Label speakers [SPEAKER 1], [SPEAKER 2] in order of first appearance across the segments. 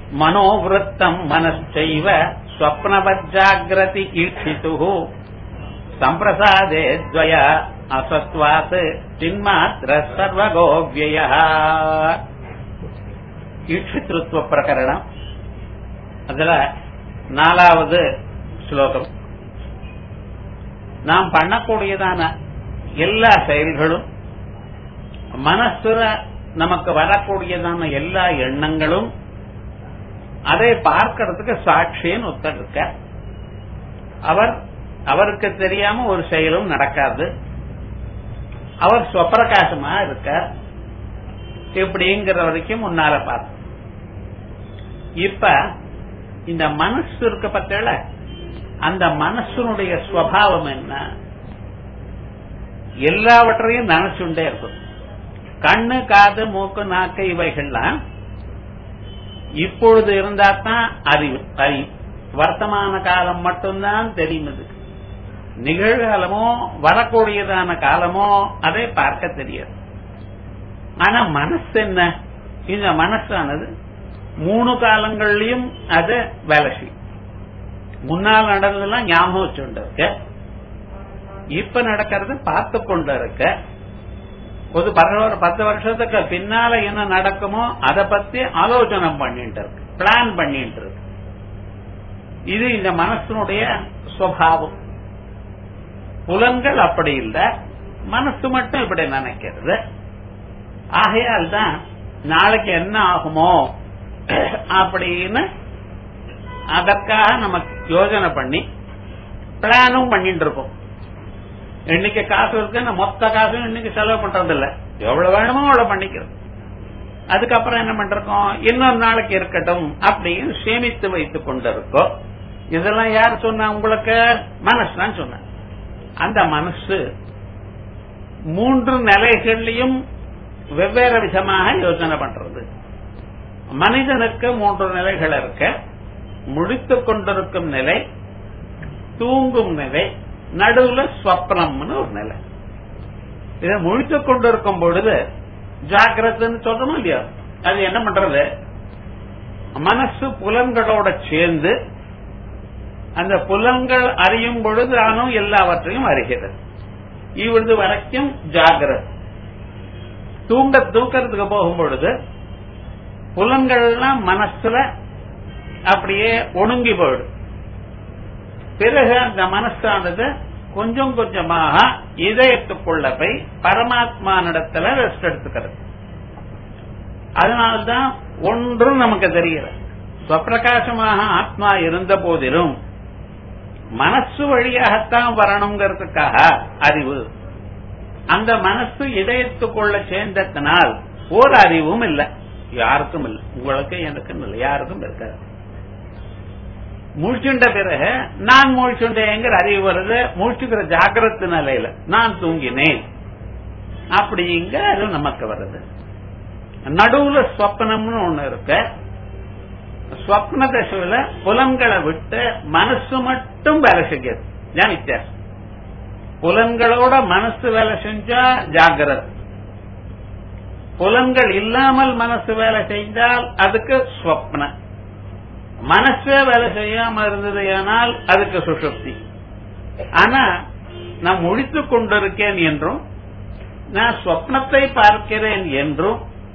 [SPEAKER 1] மனோவிருத்தம் மனச்சைவ ஸ்வப்னவஜாகிரதி ஈட்சித்து சம்பிரசாதே துவய அசத்வாத் சின்மாத்திர சர்வகோவிய ஈட்சித்ருத்வ பிரகரணம் அதுல நாலாவது ஸ்லோகம் நாம் பண்ணக்கூடியதான எல்லா செயல்களும் மனசுல நமக்கு வரக்கூடியதான எல்லா எண்ணங்களும் அதை பார்க்கறதுக்கு சாட்சின்னு ஒருத்தர் இருக்க அவர் அவருக்கு தெரியாம ஒரு செயலும் நடக்காது அவர் ஸ்வப்பிரகாசமா இருக்கார் இப்படிங்கிற வரைக்கும் முன்னால பார்த்தோம் இப்ப இந்த மனசு இருக்க பத்தில அந்த மனசனுடைய ஸ்வபாவம் என்ன எல்லாவற்றையும் நினைச்சுட்டே இருக்கும் கண்ணு காது மூக்கு நாக்கு இவைகள்லாம் இப்பொழுது இருந்தா தான் அறிவு அறிவு வர்த்தமான காலம் மட்டும்தான் தெரியும் இதுக்கு நிகழ்காலமோ வரக்கூடியதான காலமோ அதை பார்க்க தெரியாது ஆனா மனசு என்ன இந்த மனசானது மூணு காலங்கள்லயும் அது வேலை செய்யும் முன்னால் நடந்ததெல்லாம் ஞாபகம் வச்சுட்டு இருக்க இப்ப நடக்கிறது பார்த்து கொண்டு இருக்க ஒரு பத்து வருஷத்துக்கு பின்னால என்ன நடக்குமோ அதை பத்தி ஆலோசனை பண்ணிட்டு இருக்கு பிளான் பண்ணிட்டு இருக்கு இது இந்த மனசனுடைய சுவாவம் புலன்கள் அப்படி இல்லை மனசு மட்டும் இப்படி நினைக்கிறது ஆகையால் தான் நாளைக்கு என்ன ஆகுமோ அப்படின்னு அதற்காக நம்ம யோஜனை பண்ணி பிளானும் பண்ணிட்டு இருக்கோம் இன்னைக்கு காசு இருக்கு மொத்த காசும் இன்னைக்கு செலவு பண்றது இல்ல எவ்வளவு வேணுமோ அவ்வளவு பண்ணிக்கிறது அதுக்கப்புறம் என்ன பண்றோம் இன்னொரு நாளைக்கு இருக்கட்டும் அப்படின்னு சேமித்து வைத்துக் கொண்டிருக்கோம் இதெல்லாம் யார் சொன்னா உங்களுக்கு மனசு தான் சொன்ன அந்த மனசு மூன்று நிலைகள்லையும் வெவ்வேறு விதமாக யோசனை பண்றது மனிதனுக்கு மூன்று நிலைகள் இருக்க முடித்துக் கொண்டிருக்கும் நிலை தூங்கும் நிலை நடுவுல ஸ்வப்னம்னு ஒரு நிலை இதை முழித்துக் கொண்டிருக்கும் பொழுது ஜாக்கிரத்துன்னு சொல்றோம் இல்லையா அது என்ன பண்றது மனசு புலன்களோட சேர்ந்து அந்த புலன்கள் அறியும் பொழுது ஆனும் எல்லாவற்றையும் அறிகிறது இவ்வளவு வரைக்கும் ஜாகிரத் தூங்க தூக்கறதுக்கு போகும் பொழுது புலன்கள்லாம் மனசுல அப்படியே ஒடுங்கி போயிடும் பிறகு அந்த மனசானது கொஞ்சம் கொஞ்சமாக இதயத்துக்குள்ள போய் பரமாத்மானிடத்துல ரெஸ்ட் எடுத்துக்கிறது அதனால்தான் ஒன்றும் நமக்கு தெரியல ஸ்வப்பிரகாசமாக ஆத்மா இருந்த போதிலும் மனசு வழியாகத்தான் வரணுங்கிறதுக்காக அறிவு அந்த மனசு இதயத்துக்குள்ள சேர்ந்ததனால் ஒரு அறிவும் இல்லை யாருக்கும் இல்லை உங்களுக்கு எனக்கும் இல்லை யாருக்கும் இருக்காது மூழ்கின்ற பிறகு நான் மூழ்கின்றேங்கிற அறிவு வருது மூழ்கிக்கிற ஜாகிரத்து நிலையில நான் தூங்கினேன் அப்படிங்க அது நமக்கு வருது நடுவுல ஸ்வப்னம்னு ஒண்ணு இருக்கு ஸ்வப்ன தசையில புலன்களை விட்டு மனசு மட்டும் வேலை செய்யுது தான் வித்தியாசம் புலன்களோட மனசு வேலை செஞ்சா ஜாகிரத் புலன்கள் இல்லாமல் மனசு வேலை செஞ்சால் அதுக்கு ஸ்வப்ன மனசே வேலை செய்யாம இருந்தது ஆனால் அதுக்கு சுஷுப்தி ஆனா நான் முழித்துக் கொண்டிருக்கேன் என்றும் நான் ஸ்வப்னத்தை பார்க்கிறேன் என்றும்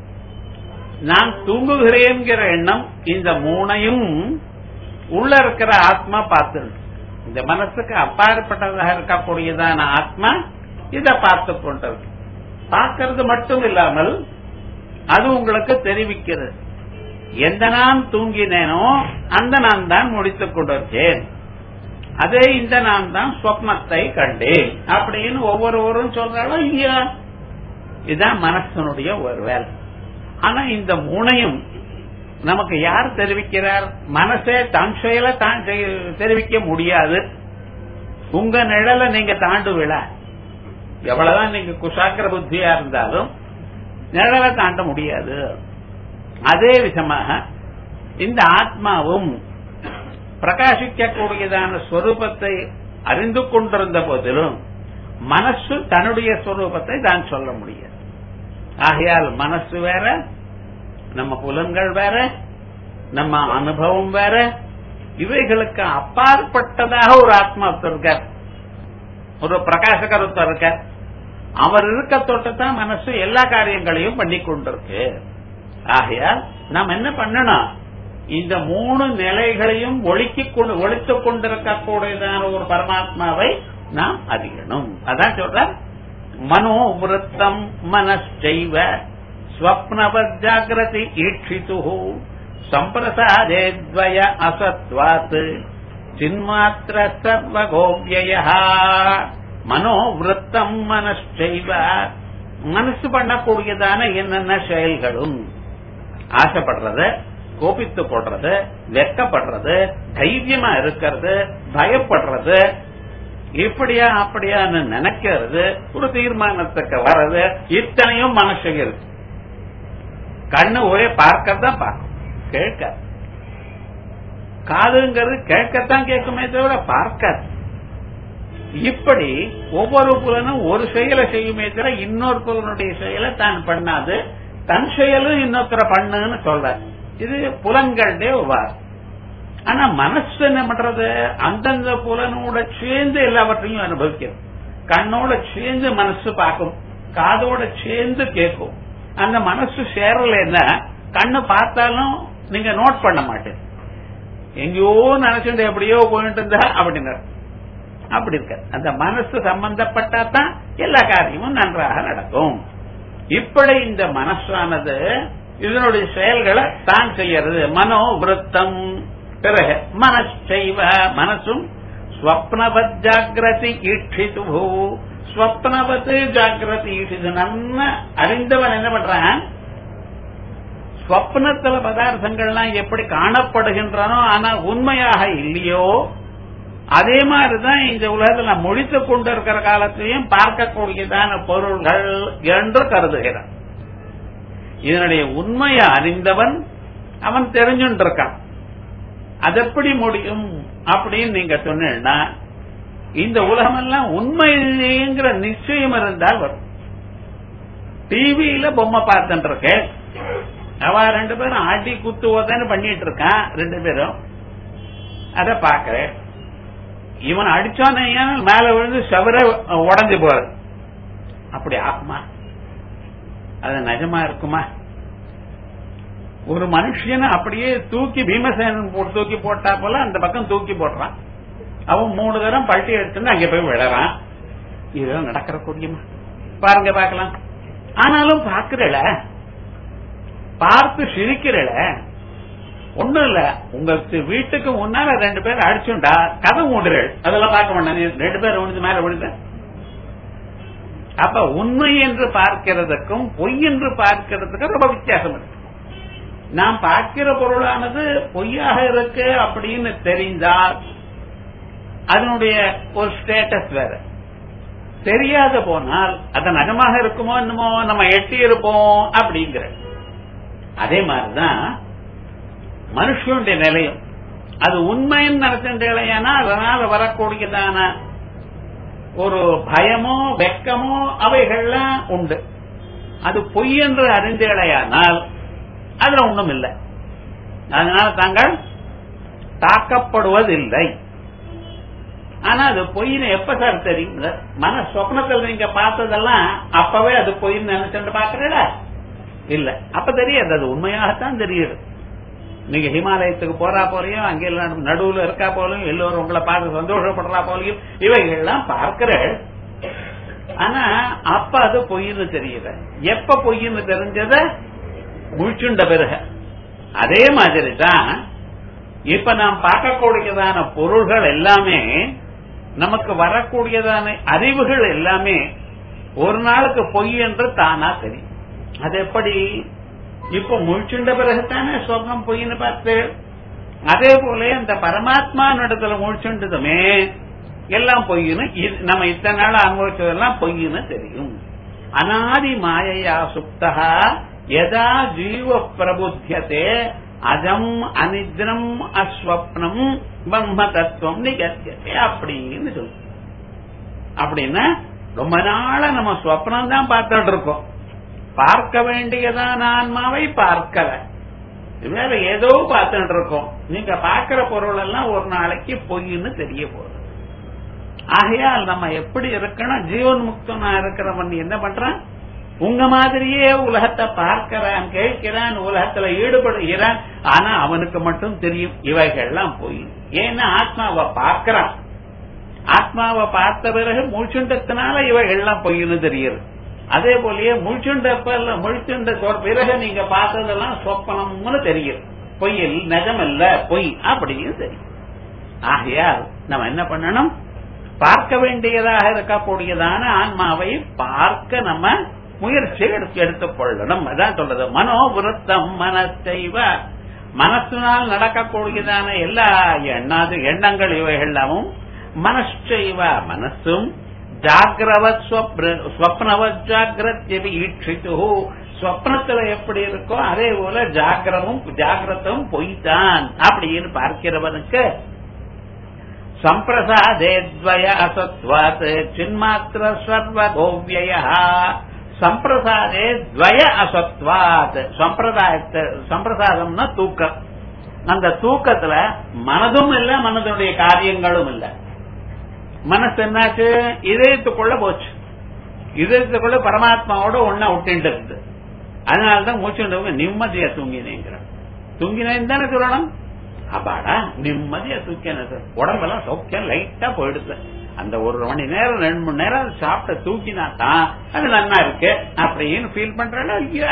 [SPEAKER 1] நான் தூங்குகிறேன்கிற எண்ணம் இந்த மூணையும் உள்ள இருக்கிற ஆத்மா பார்த்து இந்த மனசுக்கு அப்பாற்பட்டதாக இருக்கக்கூடியதான ஆத்மா இதை பார்த்து கொண்டிருக்கு பார்க்கறது மட்டும் இல்லாமல் அது உங்களுக்கு தெரிவிக்கிறது எந்த நான் தூங்கினேனோ அந்த நான் தான் முடித்துக் கொண்டிருக்கேன் அதே இந்த நான் தான் ஸ்வப்னத்தை கண்டேன் அப்படின்னு ஒவ்வொருவரும் சொல்றாலும் இல்லையா இதுதான் மனசனுடைய ஒரு வேலை ஆனா இந்த மூணையும் நமக்கு யார் தெரிவிக்கிறார் மனசே தன் செயலை தான் தெரிவிக்க முடியாது உங்க நிழலை நீங்க தாண்டுவிழ எவ்வளவுதான் நீங்க குசாக்கிர புத்தியா இருந்தாலும் நிழலை தாண்ட முடியாது அதே விதமாக இந்த ஆத்மாவும் பிரகாசிக்கக்கூடியதான ஸ்வரூபத்தை அறிந்து கொண்டிருந்த போதிலும் மனசு தன்னுடைய ஸ்வரூபத்தை தான் சொல்ல முடியாது ஆகையால் மனசு வேற நம்ம புலன்கள் வேற நம்ம அனுபவம் வேற இவைகளுக்கு அப்பாற்பட்டதாக ஒரு ஆத்மா இருக்கார் ஒரு பிரகாச கருத்தர் இருக்கார் அவர் இருக்க தொட்டுத்தான் மனசு எல்லா காரியங்களையும் பண்ணி கொண்டிருக்கு ஆகையால் நாம் என்ன பண்ணணும் இந்த மூணு நிலைகளையும் ஒழுக்கிக் கொண்டு ஒழித்துக் கொண்டிருக்கக்கூடியதான ஒரு பரமாத்மாவை நாம் அறியணும் அதான் சொல்ற மனோவிருத்தம் மனச்சைவ ஸ்வப்னவத் ஜாகிரதி ஈட்சித்து சம்பிரசாதேத்வய அசத்வாத் சின்மாத்திர சர்வகோவிய மனோவிருத்தம் மனச்சைவ மனசு பண்ணக்கூடியதான என்னென்ன செயல்களும் ஆசைப்படுறது கோபித்து போடுறது வெக்கப்படுறது தைரியமா இருக்கிறது பயப்படுறது இப்படியா அப்படியான்னு நினைக்கிறது ஒரு தீர்மானத்துக்கு வர்றது இத்தனையும் மனசுக்கு இருக்கு கண்ணு ஒரே பார்க்கத்தான் பார்க்கும் கேட்க காதுங்கிறது கேட்கத்தான் கேட்குமே தவிர பார்க்காது இப்படி ஒவ்வொரு புலனும் ஒரு செயலை செய்யுமே தவிர இன்னொரு புலனுடைய செயலை தான் பண்ணாது தன் செயலும் இன்னொருத்தர பண்ணுன்னு சொல்ற இது புலன்களுடைய வார் ஆனா மனசு என்ன பண்றது அந்தந்த புலனோட சேர்ந்து எல்லாவற்றையும் அனுபவிக்கும் கண்ணோட சேர்ந்து மனசு பார்க்கும் காதோட சேர்ந்து கேட்கும் அந்த மனசு சேரலைன்னா கண்ணு பார்த்தாலும் நீங்க நோட் பண்ண மாட்டேன் எங்கேயோ நினைச்சுட்டு எப்படியோ போயிட்டு இருந்தா அப்படின்னா அப்படி இருக்க அந்த மனசு சம்பந்தப்பட்டா தான் எல்லா காரியமும் நன்றாக நடக்கும் இப்படி இந்த மனசானது இதனுடைய செயல்களை தான் செய்யறது மனோ விருத்தம் பிறகு மனச்சைவ மனசும் ஸ்வப்னவத் ஜாகிரதி ஈட்சித்து ஸ்வப்னவத் ஜாகிரதி ஈட்சிது நன்ன அறிந்தவன் என்ன பண்றான் ஸ்வப்னத்துல பதார்த்தங்கள்லாம் எப்படி காணப்படுகின்றனோ ஆனா உண்மையாக இல்லையோ அதே மாதிரிதான் இந்த உலகத்தில் நாம் முடித்துக் கொண்டிருக்கிற காலத்திலையும் பார்க்கக்கூடியதான பொருள்கள் என்று கருதுகிறான் இதனுடைய உண்மையை அறிந்தவன் அவன் தெரிஞ்சுட்டு இருக்கான் அது எப்படி முடியும் அப்படின்னு நீங்க சொன்னா இந்த உலகமெல்லாம் உண்மைங்கிற நிச்சயம் இருந்தால் வரும் டிவியில பொம்மை பார்த்துட்டு இருக்கேன் அவ ரெண்டு பேரும் அடி குத்துவதான்னு பண்ணிட்டு இருக்கான் ரெண்டு பேரும் அத பாக்குறேன் இவன் அடிச்சானே மேல விழுந்து சவர உடஞ்சு போறது அப்படி ஆகுமா அது நிஜமா இருக்குமா ஒரு மனுஷனை அப்படியே தூக்கி பீமசேனன் போட்டு தூக்கி போட்டா போல அந்த பக்கம் தூக்கி போடுறான் அவன் மூணு தரம் பல்ட்டி எடுத்துன்னு அங்க போய் விழறான் இதெல்லாம் நடக்கிற கூடியமா பாருங்க பார்க்கலாம் ஆனாலும் பாக்குறல பார்த்து சிரிக்கிறல ஒண்ணும் இல்ல உங்களுக்கு வீட்டுக்கு முன்னால ரெண்டு பேர் அடிச்சுண்டா கதை மூடுறேள் அதெல்லாம் பார்க்க மாட்டேன் ரெண்டு பேர் விழுந்து மேல விழுந்த அப்ப உண்மை என்று பார்க்கிறதுக்கும் பொய் என்று பார்க்கிறதுக்கும் ரொம்ப வித்தியாசம் இருக்கு நாம் பார்க்கிற பொருளானது பொய்யாக இருக்கு அப்படின்னு தெரிந்தால் அதனுடைய ஒரு ஸ்டேட்டஸ் வேற தெரியாத போனால் அது நகமாக இருக்குமோ என்னமோ நம்ம எட்டி இருப்போம் அப்படிங்கிற அதே மாதிரிதான் மனுஷனுடைய நிலையம் அது உண்மைன்னு நடத்தின்றேனா அதனால வரக்கூடியதான ஒரு பயமோ வெக்கமோ அவைகள்லாம் உண்டு அது பொய் என்று அறிந்தேளையானால் அதுல ஒண்ணும் இல்லை அதனால தாங்கள் தாக்கப்படுவதில்லை ஆனா அது பொய்னு எப்ப சார் தெரியும் மன சொப்னத்தில் நீங்க பார்த்ததெல்லாம் அப்பவே அது பொய்ன்னு நினைச்சுட்டு பாக்குறீல இல்ல அப்ப தெரியாது அது உண்மையாகத்தான் தெரியுது நீங்க ஹிமாலயத்துக்கு போறா போலையும் அங்கே நடுவுல இருக்கா போலையும் எல்லோரும் உங்களை பார்த்து சந்தோஷப்படுறா போலையும் இவைகள்லாம் பார்க்கிற ஆனா அப்ப அது பொய்ன்னு தெரியல எப்ப பொய்ன்னு தெரிஞ்சத முழிச்சுண்ட பிறகு அதே மாதிரி தான் இப்ப நாம் பார்க்கக்கூடியதான பொருள்கள் எல்லாமே நமக்கு வரக்கூடியதான அறிவுகள் எல்லாமே ஒரு நாளுக்கு பொய் என்று தானா தெரியும் அது எப்படி இப்ப முழிச்சுண்ட பிறகுதானே சொர்க்கம் பொய்ன்னு பார்த்து அதே போல அந்த பரமாத்மா இடத்துல முழிச்சுண்டதுமே எல்லாம் பொய்ன்னு நம்ம இத்தனை நாள் அனுபவிச்சதெல்லாம் பொய்ன்னு தெரியும் அனாதி மாயையா சுப்தா எதா ஜீவ பிரபுத்தியதே அஜம் அனித்ரம் அஸ்வப்னம் பிரம்ம தத்துவம் நிகத்தியதே அப்படின்னு சொல்லு அப்படின்னா ரொம்ப நாளா நம்ம ஸ்வப்னம் தான் பார்த்துட்டு இருக்கோம் பார்க்க வேண்டியதான ஆன்மாவை பார்க்கல வேற ஏதோ பார்த்துட்டு இருக்கோம் நீங்க பாக்குற பொருள் எல்லாம் ஒரு நாளைக்கு பொய்ன்னு தெரிய போகுது ஆகையால் நம்ம எப்படி இருக்கணும் ஜீவன் முக்தனா இருக்கிறவன் என்ன பண்றான் உங்க மாதிரியே உலகத்தை பார்க்கிறான் கேட்கிறான் உலகத்துல ஈடுபடுகிறான் ஆனா அவனுக்கு மட்டும் தெரியும் இவைகள்லாம் பொய் ஏன்னா ஆத்மாவை பார்க்கிறான் ஆத்மாவை பார்த்த பிறகு முழிச்சுண்டத்தினால இவைகள்லாம் பொய்ன்னு தெரியுது அதே போலயே முழிச்சுண்டப்ப முழிச்சுண்ட பிறகு நீங்க பார்த்ததெல்லாம் சொப்பனம்னு தெரியும் பொய்யில் நிஜமல்ல பொய் அப்படின்னு தெரியும் ஆகையால் நம்ம என்ன பண்ணணும் பார்க்க வேண்டியதாக இருக்கக்கூடியதான ஆன்மாவை பார்க்க நம்ம முயற்சி எடுத்து எடுத்துக் கொள்ளணும் அதான் சொல்றது மனோபுரத்தம் மனசைவ மனசினால் நடக்கக்கூடியதான எல்லா எண்ணாது எண்ணங்கள் இவைகளாவும் மனசைவ மனசும் ஜாகிரவத் ஸ்வப்னவத் ஜாகிரத்யபி ஈட்சித்து ஸ்வப்னத்துல எப்படி இருக்கோ அதே போல ஜாகிரமும் ஜாகிரத்தும் பொய்தான் அப்படின்னு பார்க்கிறவனுக்கு சம்பிரசாதேத்வய அசத்வாத் சின்மாத்திர சர்வகோவிய சம்பிரசாதே துவய அசத்வாத் சம்பிரதாயத்தை சம்பிரசாதம்னா தூக்கம் அந்த தூக்கத்துல மனதும் இல்ல மனதுடைய காரியங்களும் இல்ல மனசு என்னாச்சு இதயத்துக்குள்ள போச்சு இதயத்துக்குள்ள பரமாத்மாவோட ஒன்னா விட்டுட்டு இருக்குது அதனாலதான் மூச்சுண்டவங்க நிம்மதியா தூங்கினேங்கிற தூங்கினேன்னு தானே சொல்லணும் அப்பாடா நிம்மதியா தூக்கினது உடம்பெல்லாம் சௌக்கியம் லைட்டா போயிடுது அந்த ஒரு மணி நேரம் ரெண்டு மணி நேரம் சாப்பிட்ட தூக்கினா தான் அது நல்லா இருக்கு அப்படின்னு ஃபீல் பண்றா இல்லையா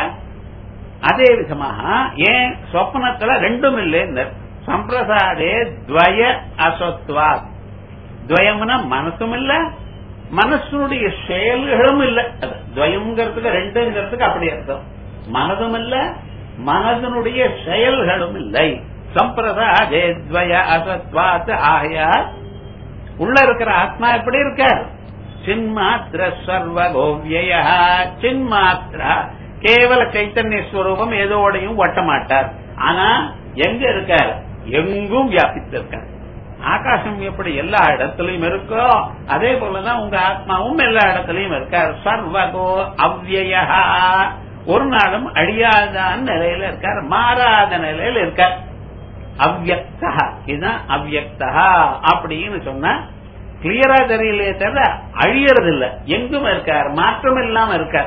[SPEAKER 1] அதே விதமாக ஏன் சொப்னத்துல ரெண்டும் இல்லை இந்த சம்பிரசாதே துவய அசத்வா துவயம்னா மனசும் இல்ல மனசுடைய செயல்களும் இல்ல அது துவயம்ங்கிறதுக்கு ரெண்டுங்கிறதுக்கு அப்படி அர்த்தம் மனதும் இல்ல மனதனுடைய செயல்களும் இல்லை சம்பிரதாதே துவய அசத்வாத் ஆகையால் உள்ள இருக்கிற ஆத்மா எப்படி இருக்கார் சின்மாத்திர சர்வகோவிய சின்மாத்திரா கேவல சைத்தன்ய ஸ்வரூபம் ஏதோடையும் ஒட்ட மாட்டார் ஆனா எங்க இருக்கார் எங்கும் வியாபித்திருக்கார் ஆகாசம் எப்படி எல்லா இடத்துலயும் இருக்கோ அதே போலதான் உங்க ஆத்மாவும் எல்லா இடத்துலயும் இருக்கார் சர்வகோ அவ்வய ஒரு நாளும் அழியாத நிலையில இருக்கார் மாறாத நிலையில இருக்கார் அவ்வக்தா இதுதான் அவ்வக்தா அப்படின்னு சொன்னா கிளியரா தெரியலையே தவிர அழியறது இல்ல எங்கும் இருக்கார் மாற்றம் இல்லாம இருக்கார்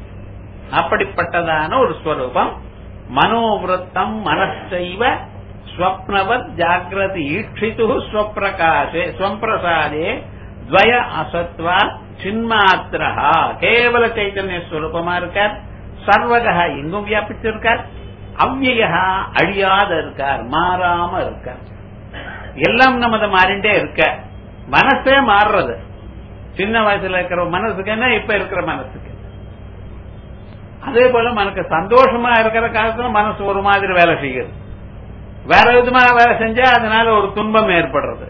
[SPEAKER 1] அப்படிப்பட்டதான ஒரு ஸ்வரூபம் மனோவிரத்தம் மனசைவ ஸ்வப்னவத் ஜாகிரதி ஈட்சித்து ஸ்வப்பிரகாசே ஸ்வம்பிரசாதே துவய அசத்வா சின்மாத்திரஹா கேவல சைத்தன்ய ஸ்வரூபமா இருக்கார் சர்வகா எங்கும் வியாபிச்சிருக்கார் அவ்வியா அழியாத இருக்கார் மாறாம இருக்கார் எல்லாம் நமது மாறிண்டே இருக்க மனசே மாறுறது சின்ன வயசுல இருக்கிற மனசுக்கு என்ன இப்ப இருக்கிற மனசுக்கு அதே போல மனக்கு சந்தோஷமா இருக்கிற காலத்துல மனசு ஒரு மாதிரி வேலை செய்யுது வேற விதமா வேலை செஞ்சா அதனால ஒரு துன்பம் ஏற்படுறது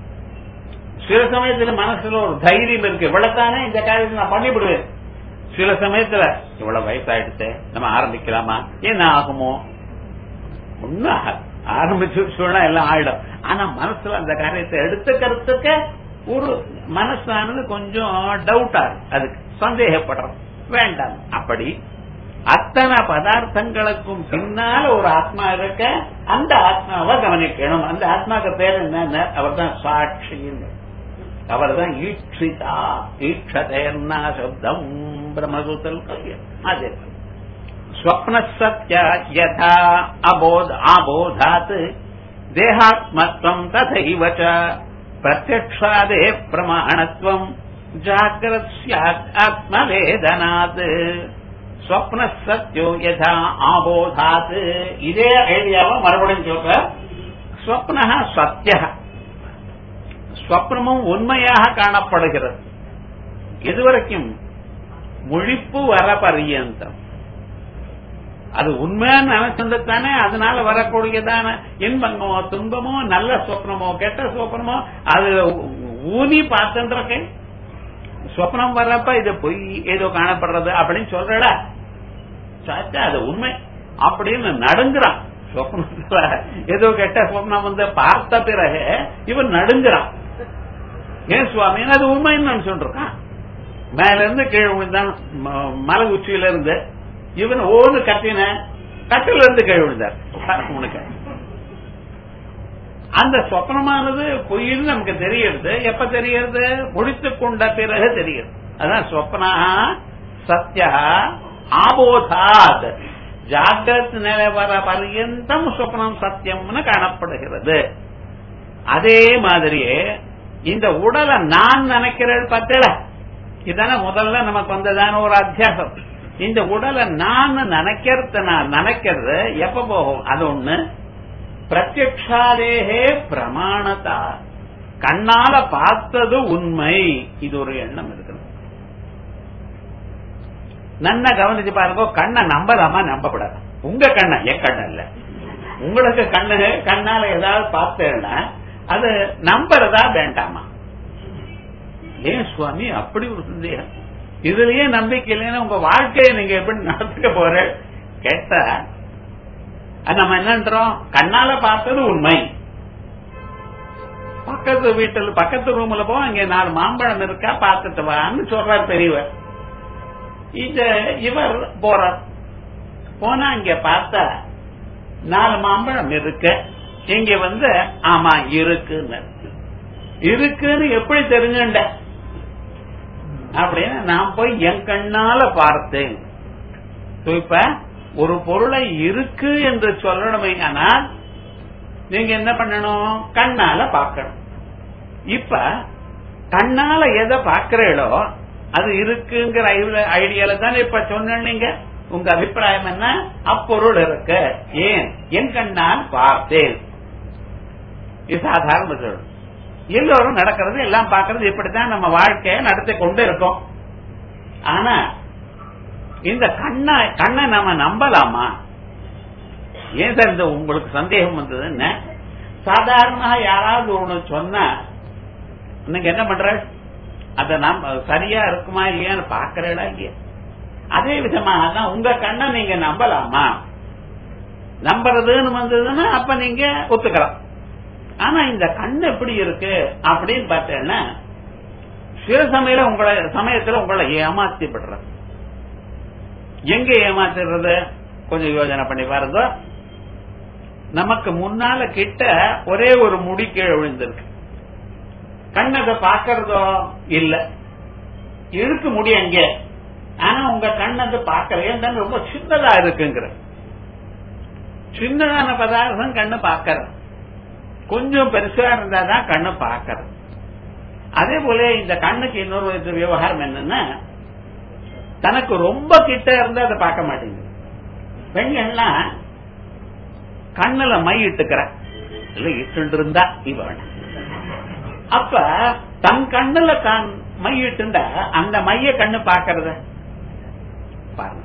[SPEAKER 1] சில சமயத்துல மனசுல ஒரு தைரியம் இருக்கு இவ்வளவுதானே இந்த காரியத்தை நான் பண்ணிவிடுவேன் சில சமயத்துல இவ்வளவு வயசாயிடுச்சு நம்ம ஆரம்பிக்கலாமா என்ன ஆகுமோ ஒன்னும் ஆகாது ஆரம்பிச்சு சொன்னா எல்லாம் ஆயிடும் ஆனா மனசுல அந்த காரியத்தை எடுத்துக்கிறதுக்கு ஒரு மனசானது கொஞ்சம் டவுட்டா அதுக்கு சந்தேகப்படுறோம் வேண்டாம் அப்படி அத்தனை பதார்த்தங்களுக்கும் பின்னால ஒரு ஆத்மா இருக்க அந்த ஆத்மாவை கவனிக்கணும் அந்த ஆத்மாக்கு பேர் என்ன அவர் தான் சாட்சின்னு அவர் தான் ஈட்சிதா ஈட்சதேர்னா சப்தம் பிரம்மசூத்தல் கல்யம் அதே ஸ்வப்ன சத்ய யதா அபோத் ஆபோதாத் தேகாத்மத்வம் ததைவ பிரத்யக்ஷாதே பிரமாணத்துவம் ஜாகிரத் ஸ்யாத் ஆத்மவேதனாத் ஸ்வப்ன சத்யோ யதா ஆபோதாத் இதே ஐடியாவை மறுபடியும் சொல்ற ஸ்வப்ன சத்ய ஸ்வப்னமும் உண்மையாக காணப்படுகிறது இதுவரைக்கும் முழிப்பு வர பரியந்தம் அது உண்மையான நினைச்சிருந்தானே அதனால வரக்கூடியதான இன்பமோ துன்பமோ நல்ல சொப்னமோ கெட்ட சொப்னமோ அது ஊனி பார்த்துருக்கேன் சொப்னம் வர்றப்ப இது பொய் ஏதோ காணப்படுறது அப்படின்னு சொல்றடா சாச்சா அது உண்மை அப்படின்னு நடுங்குறான் சொப்னத்துல ஏதோ கெட்ட சொப்னம் வந்து பார்த்த பிறகு இவன் நடுங்குறான் ஏன் சுவாமி அது உண்மைன்னு நான் சொல்றான் மேல இருந்து கீழே விழுந்தான் மலை உச்சியில இருந்து இவன் ஓடு கத்தின கட்டில இருந்து கீழ் விழுந்தார் உனக்கு அந்த சொப்னமானது பொய்ன்னு நமக்கு தெரியறது எப்ப தெரியறது முடித்து கொண்ட பிறகு தெரியுது அதான் சொப்னா சத்யா ஆபோதாத் ஜாகிரத் நிலை வர பர்யந்தம் சொப்னம் சத்தியம்னு காணப்படுகிறது அதே மாதிரியே இந்த உடலை நான் நினைக்கிறேன் பத்தல இதான முதல்ல நமக்கு வந்ததான ஒரு அத்தியாசம் இந்த உடலை நான் நினைக்கிறது நான் நினைக்கிறது எப்ப போகும் அது ஒண்ணு பிரத்யக்ஷாதேகே பிரமாணதா கண்ணால பார்த்தது உண்மை இது ஒரு எண்ணம் இருக்குது நன்னா கவனிச்சு பாருங்க கண்ணை நம்பலாமா நம்பப்படாது உங்க கண்ண என் கண்ண இல்ல உங்களுக்கு கண்ணு கண்ணால ஏதாவது பார்த்தேன்னா அது நம்புறதா வேண்டாமா ஏன் சுவாமி அப்படி ஒரு சந்தேகம் இதுலயே நம்பிக்கை இல்லைன்னா உங்க வாழ்க்கையை நீங்க எப்படி நடத்துக்க போற கேட்டா அது நம்ம என்னன்றோம் கண்ணால பார்த்தது உண்மை பக்கத்து வீட்டுல பக்கத்து ரூம்ல போ அங்க நாலு மாம்பழம் இருக்கா பார்த்துட்டு வான்னு சொல்றார் பெரியவர் இந்த இவர் போறார் போனா இங்க பார்த்தா நாலு மாம்பழம் இருக்கு இங்க வந்து ஆமா இருக்குன்னு இருக்குன்னு எப்படி தெரிஞ்சுண்ட அப்படின்னு நான் போய் என் கண்ணால பார்த்தேன் இப்ப ஒரு பொருளை இருக்கு என்று சொல்லணுமே ஆனால் நீங்க என்ன பண்ணணும் கண்ணால பார்க்கணும் இப்ப கண்ணால எதை பாக்குறீங்களோ அது இருக்குங்கிற ஐடியால தான் இப்ப சொன்னீங்க உங்க அபிப்பிராயம் என்ன அப்பொருள் இருக்கு ஏன் என் கண்ணால் பார்த்தேன் இது சாதாரண பதில் எல்லோரும் நடக்கிறது எல்லாம் பார்க்கறது இப்படித்தான் நம்ம வாழ்க்கையை நடத்தி கொண்டு இருக்கோம் ஆனா இந்த கண்ணை கண்ணை நாம நம்பலாமா ஏன் சார் இந்த உங்களுக்கு சந்தேகம் வந்தது என்ன சாதாரணமாக யாராவது ஒண்ணு சொன்னா நீங்க என்ன பண்ற அத நாம் சரியா இருக்குமா இல்லையான்னு பாக்குறா இல்லையா அதே விதமாக தான் உங்க கண்ணை நீங்க நம்பலாமா நம்புறதுன்னு வந்ததுன்னா அப்ப நீங்க ஒத்துக்கலாம் ஆனா இந்த கண் எப்படி இருக்கு அப்படின்னு பார்த்தேன்னா சில சமயம் உங்களை சமயத்துல உங்களை ஏமாத்தி விடுறது எங்க ஏமாத்துறது கொஞ்சம் யோசனை பண்ணி பாருங்க நமக்கு முன்னால கிட்ட ஒரே ஒரு முடி கீழே விழுந்திருக்கு கண்ணதை பாக்கிறதோ இல்ல இருக்கு முடி அங்க ஆனா உங்க கண்ணது பாக்கல ரொம்ப சின்னதா இருக்குங்கிற சின்னதான பதார்த்தம் கண்ணு பாக்கற கொஞ்சம் பெருசா இருந்தாதான் கண்ணு பாக்கறது அதே போல இந்த கண்ணுக்கு இன்னொரு விவகாரம் என்னன்னா தனக்கு ரொம்ப கிட்ட இருந்தா அதை பார்க்க மாட்டேங்குது பெண்கள்லாம் கண்ணுல மை இட்டுக்கிற இல்ல இட்டு இருந்தா இவ அப்ப தன் கண்ணுல தான் மை இட்டுண்டா அந்த மைய கண்ணு பாக்கறத பாருங்க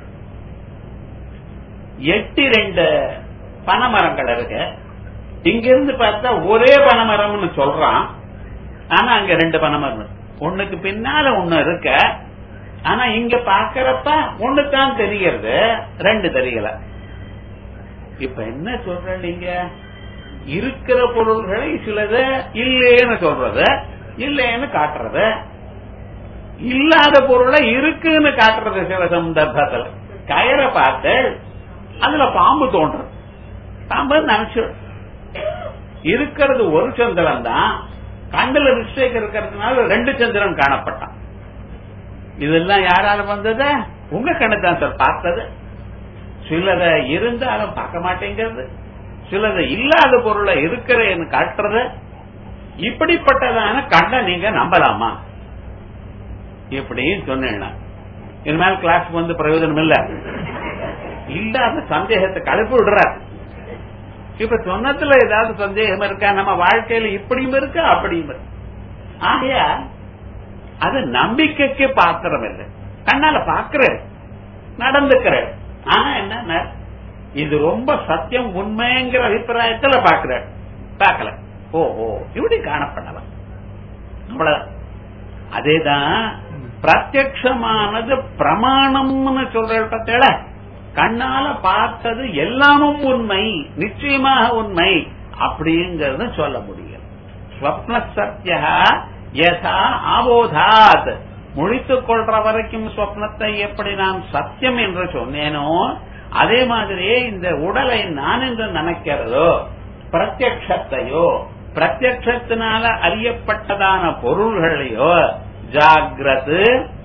[SPEAKER 1] எட்டு ரெண்டு பனைமரங்கள் இருக்கு இங்க இருந்து பார்த்தா ஒரே பனைமரம்னு சொல்றான் ஆனா அங்க ரெண்டு பனைமரம் ஒண்ணுக்கு பின்னால ஒண்ணு இருக்க ஆனா இங்க பாக்கிறப்ப ஒண்ணுதான் தெரியறது ரெண்டு தெரியல இப்ப என்ன சொல்ற நீங்க இருக்கிற பொருள்களை சிலது இல்லேன்னு சொல்றது இல்லேன்னு காட்டுறது இல்லாத பொருளை இருக்குன்னு காட்டுறது சில சந்தர்ப்பத்தில் கயரை பார்த்து அதுல பாம்பு தோன்றும் பாம்பு நினைச்சு இருக்கிறது ஒரு சந்திரன் தான் கண்ணுல மிஸ்டேக் இருக்கிறதுனால ரெண்டு சந்திரன் காணப்பட்டான் இதெல்லாம் யாரால வந்தது உங்க கண்ணு தான் சார் பார்த்தது சிலத இருந்தாலும் பார்க்க மாட்டேங்கிறது சிலத இல்லாத பொருளை இருக்கிறேன்னு காட்டுறது இப்படிப்பட்டதான கண்ணை நீங்க நம்பலாமா இப்படின்னு சொன்னேன் இனிமேல் கிளாஸ் வந்து பிரயோஜனம் இல்ல இல்லாத சந்தேகத்தை கலப்பி விடுற இப்ப சொன்னதுல ஏதாவது சந்தேகம் இருக்கா நம்ம வாழ்க்கையில இப்படியும் இருக்கு அப்படியும் இருக்கு ஆகையா அது நம்பிக்கைக்கு பாத்திரம் இல்லை கண்ணால பாக்குற நடந்துக்கிற ஆனா என்ன இது ரொம்ப சத்தியம் உண்மைங்கிற அபிப்பிராயத்துல பாக்குற பார்க்கல ஓஹோ இப்படி காணப்படலாம் அவ்வளவு அதேதான் பிரத்யமானது பிரமாணம்னு சொல்ற பத்தேட கண்ணால பார்த்தது எல்லாமும் உண்மை நிச்சயமாக உண்மை அப்படிங்கறது சொல்ல முடியும் ஸ்வப்ன சத்தியா யதா ஆபோதாத் முழித்துக் கொள்ற வரைக்கும் ஸ்வப்னத்தை எப்படி நான் சத்தியம் என்று சொன்னேனோ அதே மாதிரியே இந்த உடலை நான் என்று நினைக்கிறதோ பிரத்யக்ஷத்தையோ பிரத்யக்ஷத்தினால அறியப்பட்டதான பொருள்களையோ ஜாகிரது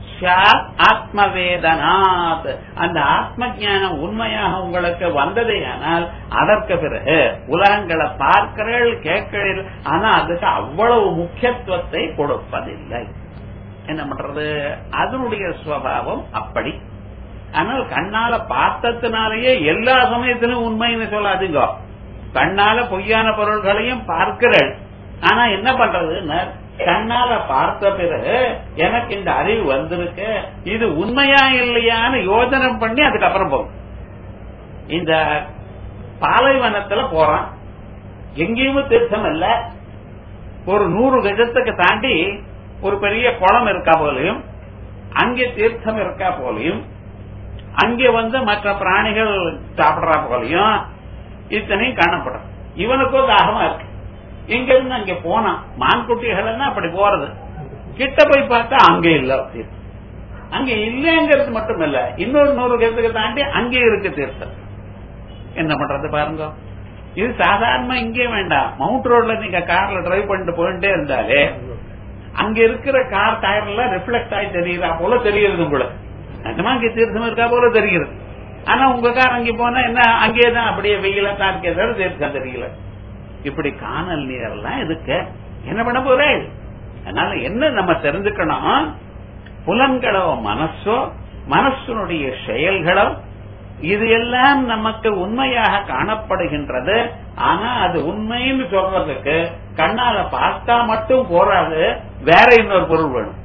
[SPEAKER 1] ஆத்மவேதனாத் அந்த ஆத்ம ஞானம் உண்மையாக உங்களுக்கு வந்ததேயானால் அதற்கு பிறகு உலகங்களை பார்க்கிறீர்கள் கேட்கிறீர்கள் ஆனா அதுக்கு அவ்வளவு முக்கியத்துவத்தை கொடுப்பதில்லை என்ன பண்றது அதனுடைய சுவாவம் அப்படி ஆனால் கண்ணால பார்த்ததுனாலேயே எல்லா சமயத்திலும் உண்மைன்னு சொல்லாதீங்க கண்ணால பொய்யான பொருள்களையும் பார்க்கிறேன் ஆனா என்ன பண்றதுன்னு கண்ணால பார்த்த பிறகு எனக்கு இந்த அறிவு வந்திருக்கு இது உண்மையா இல்லையான்னு யோஜனை பண்ணி அதுக்கப்புறம் போகும் இந்த பாலைவனத்துல போறான் எங்கேயுமே தீர்த்தம் இல்ல ஒரு நூறு கஜத்துக்கு தாண்டி ஒரு பெரிய குளம் இருக்கா போலையும் அங்கே தீர்த்தம் இருக்கா போலையும் அங்கே வந்து மற்ற பிராணிகள் சாப்பிடுறா போலையும் இத்தனையும் காணப்படும் இவனுக்கோ தாகமா இருக்கு இங்க இருந்து அங்க போனான் மான்குட்டிகள் அப்படி போறது கிட்ட போய் பார்த்தா அங்க இல்ல தீர்த்தம் அங்க இல்லைங்கிறது மட்டும் இல்ல இன்னொரு நூறு கருத்துக்கு தாண்டி அங்கே இருக்கு தீர்த்தம் என்ன பண்றது பாருங்க இது சாதாரணமா இங்கே வேண்டாம் மவுண்ட் ரோட்ல நீங்க கார்ல டிரைவ் பண்ணிட்டு போயிட்டே இருந்தாலே அங்க இருக்கிற கார் டயர்ல ரிஃப்ளெக்ட் ஆகி தெரியுறா போல தெரியுது உங்களுக்கு நிஜமா அங்கே தீர்த்தம் இருக்கா போல தெரிகிறது ஆனா உங்க கார் அங்கே போனா என்ன அங்கேதான் அப்படியே வெயில தான் இருக்கே தீர்த்தம் தெரியல இப்படி காணல் நீரெல்லாம் எதுக்கு என்ன பண்ண போறேன் அதனால என்ன நம்ம தெரிஞ்சுக்கணும் புலன்களோ மனசோ மனசனுடைய செயல்களோ இது எல்லாம் நமக்கு உண்மையாக காணப்படுகின்றது ஆனா அது உண்மைன்னு சொல்றதுக்கு கண்ணால பார்த்தா மட்டும் போறாது வேற இன்னொரு பொருள் வேணும்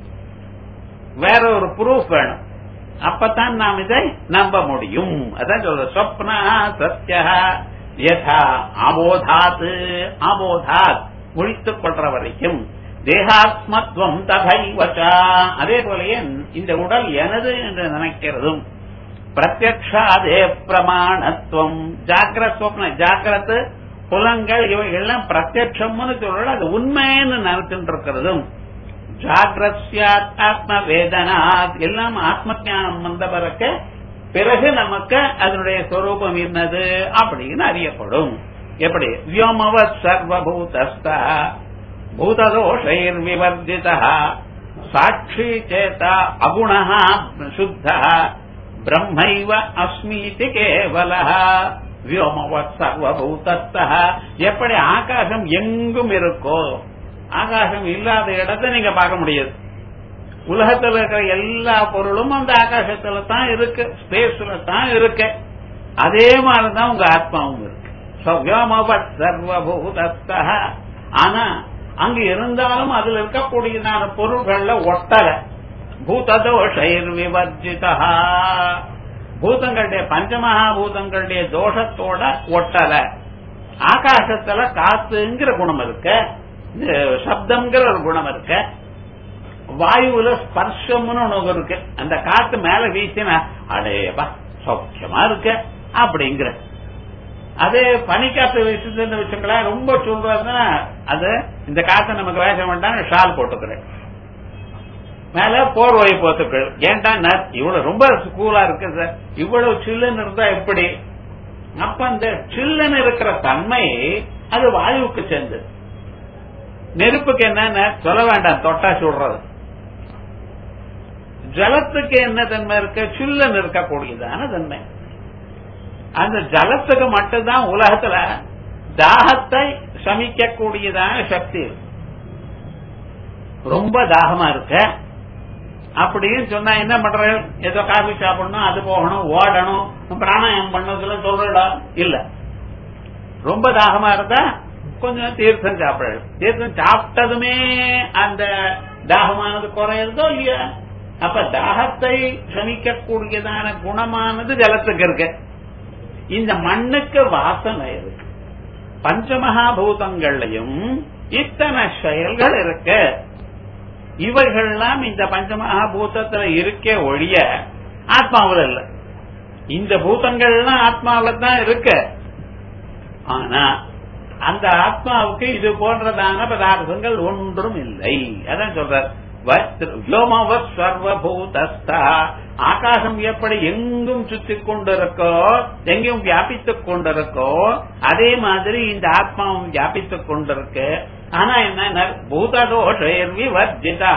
[SPEAKER 1] வேற ஒரு ப்ரூஃப் வேணும் அப்பதான் நாம் இதை நம்ப முடியும் அதான் சொல்ற சொப்னா சத்யா யதா ஆபோதாத் ஆபோதாத் முழித்துக் கொள்ற வரைக்கும் தேகாத்மத்துவம் தகைவச்சா அதே போலயே இந்த உடல் எனது என்று நினைக்கிறதும் பிரத்யக்ஷாதே பிரமாணத்துவம் ஜாக்கிரத் சொப்ன ஜாக்கிரத்து புலங்கள் இவைகள்லாம் பிரத்யட்சம்னு சொல்ற அது உண்மைன்னு நினைச்சுட்டு இருக்கிறதும் ஜாகிரத்யாத் ஆத்ம வேதனாத் எல்லாம் ஆத்ம ஜானம் வந்த பிறகு பிறகு நமக்கு அதனுடைய ஸ்வரூபம் என்னது அப்படின்னு அறியப்படும் எப்படி வியோமவத் சர்வபூதஸ்தா பூததோஷைர் விவர்ஜித சாட்சி சேத அகுண சுத்த பிரம்மைவ அஸ்மீதி கேவல வியோமவத் சர்வபூதஸ்தா எப்படி ஆகாசம் எங்கும் இருக்கோ ஆகாசம் இல்லாத இடத்தை நீங்க பார்க்க முடியாது உலகத்துல இருக்கிற எல்லா பொருளும் அந்த ஆகாசத்துல தான் இருக்கு ஸ்பேஸ்ல தான் இருக்கு அதே மாதிரிதான் உங்க ஆத்மாவும் இருக்கு சவ்யோமவத் சர்வபூதஸ்தா ஆனா அங்க இருந்தாலும் அதுல இருக்கக்கூடியதான பொருள்கள்ல ஒட்டல பூததோஷைர் விவர்ஜிதா பூதங்களுடைய பஞ்சமகாபூதங்களுடைய தோஷத்தோட ஒட்டல ஆகாசத்துல காத்துங்கிற குணம் இருக்கு சப்தம்ங்கிற ஒரு குணம் இருக்கு வாயுல ஸ்பர்ஷம்னு ஒண்ணு இருக்கு அந்த காத்து மேல வீசினா அடேப்பா சௌக்கியமா இருக்கு அப்படிங்கிற அதே பனிக்காத்து வீசுதுன்னு வச்சுங்களேன் ரொம்ப சொல்றதுன்னா அது இந்த காத்து நமக்கு வேஷம் வேண்டாம் ஷால் போட்டுக்கிறேன் மேல போர்வை போத்துக்கள் ஏன்டா இவ்வளவு ரொம்ப கூலா இருக்கு சார் இவ்வளவு சில்லுன்னு இருந்தா எப்படி அப்ப அந்த சில்லுன்னு இருக்கிற தன்மை அது வாயுவுக்கு சேர்ந்தது நெருப்புக்கு என்ன சொல்ல வேண்டாம் தொட்டா சுடுறது ஜலத்துக்கு என்ன தன்மை இருக்கு சில்லன் இருக்கக்கூடியதான தன்மை அந்த ஜலத்துக்கு மட்டும்தான் உலகத்துல தாகத்தை சமிக்கக்கூடியதான சக்தி ரொம்ப தாகமா இருக்க அப்படின்னு சொன்னா என்ன பண்ற ஏதோ காஃபி சாப்பிடணும் அது போகணும் ஓடணும் பிராணாயம் பண்ணதுல சொல்றடா இல்ல ரொம்ப தாகமா இருந்தா கொஞ்சம் தீர்த்தம் சாப்பிடணும் தீர்த்தம் சாப்பிட்டதுமே அந்த தாகமானது குறையிறதோ இல்லையா அப்ப தாகத்தை சமிக்கக்கூடியதான குணமானது ஜலத்துக்கு இருக்கு இந்த மண்ணுக்கு வாசனை இருக்கு பஞ்சமகாபூதங்கள்லையும் இத்தனை செயல்கள் இருக்கு இவைகள்லாம் இந்த பஞ்சமகாபூதத்துல இருக்கே ஒழிய ஆத்மாவில் இல்ல இந்த பூதங்கள்லாம் ஆத்மாவில தான் இருக்கு ஆனா அந்த ஆத்மாவுக்கு இது போன்றதான பதார்த்தங்கள் ஒன்றும் இல்லை அதான் சொல்றார் வியோமவத் சர்வபூதஸ்தா ஆகாசம் எப்படி எங்கும் சுத்தி கொண்டிருக்கோ எங்கேயும் வியாபித்துக் கொண்டிருக்கோ அதே மாதிரி இந்த ஆத்மாவும் வியாபித்துக் கொண்டிருக்கு ஆனா என்ன பூததோஷர் விவர்ஜிதா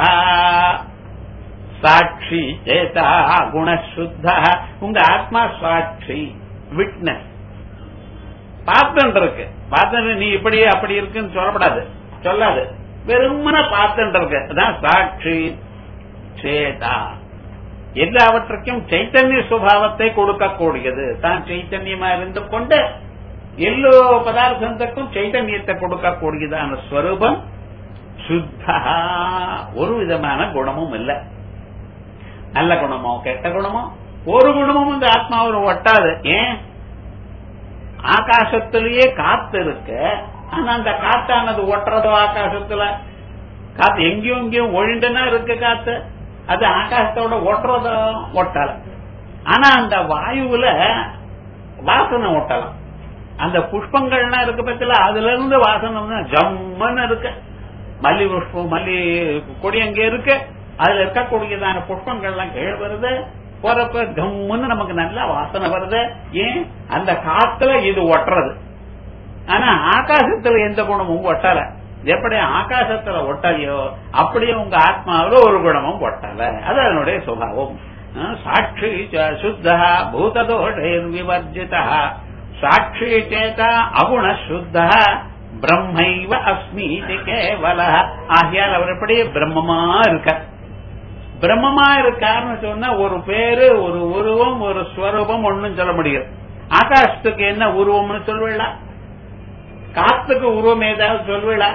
[SPEAKER 1] சாட்சி சேதா குணசுத்தா உங்க ஆத்மா சாட்சி விட்னஸ் பார்த்துட்டு இருக்கு பார்த்து நீ இப்படி அப்படி இருக்குன்னு சொல்லப்படாது சொல்லாது வெறுமன பார்த்துட்டு இருக்கு அதான் சாட்சி சேதா எல்லாவற்றுக்கும் சைத்தன்ய சுபாவத்தை கொடுக்கக்கூடியது தான் சைத்தன்யமா இருந்து கொண்டு எல்லோ பதார்த்தத்துக்கும் சைத்தன்யத்தை கொடுக்கக்கூடியதான ஸ்வரூபம் சுத்தா ஒரு விதமான குணமும் இல்லை நல்ல குணமோ கெட்ட குணமோ ஒரு குணமும் இந்த ஆத்மாவில் ஒட்டாது ஏன் ஆகாசத்திலேயே காத்து இருக்கு ஆனா அந்த காத்தானது ஒட்டுறதோ ஆகாசத்துல காத்து எங்கேயும் எங்கேயும் ஒழிண்டுனா இருக்கு காத்து அது ஆகாசத்தோட ஒட்டுறதோ ஒட்டல ஆனா அந்த வாயுவுல வாசனை ஒட்டலாம் அந்த புஷ்பங்கள்லாம் இருக்கு பத்தில அதுல இருந்து வாசனை ஜம்மன்னு இருக்கு மல்லி புஷ்பம் மல்லி கொடி அங்க இருக்கு அதுல இருக்கக்கூடியதான புஷ்பங்கள்லாம் கீழ் வருது போறப்ப கம்முன்னு நமக்கு நல்ல வாசனை வருது ஏன் அந்த காத்துல இது ஒட்டுறது ஆனா ஆகாசத்துல எந்த குணமும் ஒட்டல எப்படி ஆகாசத்துல ஒட்டலையோ அப்படியே உங்க ஆத்மாவில ஒரு குணமும் ஒட்டல அது அதனுடைய சுபாவம் சாட்சி சுத்தா பூததோஷேர் விவர்ஜிதா சாட்சி சேதா அகுண சுத்தா பிரம்மைவ அஸ்மீதி கேவல ஆகியால் அவர் எப்படி பிரம்மமா இருக்க பிரம்மமா இருக்காருன்னு சொன்னா ஒரு பேரு ஒரு உருவம் ஒரு ஸ்வரூபம் ஒண்ணும் சொல்ல முடியாது ஆகாசத்துக்கு என்ன உருவம்னு சொல்லுவீங்களா காத்துக்கு உருவம் ஏதாவது சொல்லுவீங்களா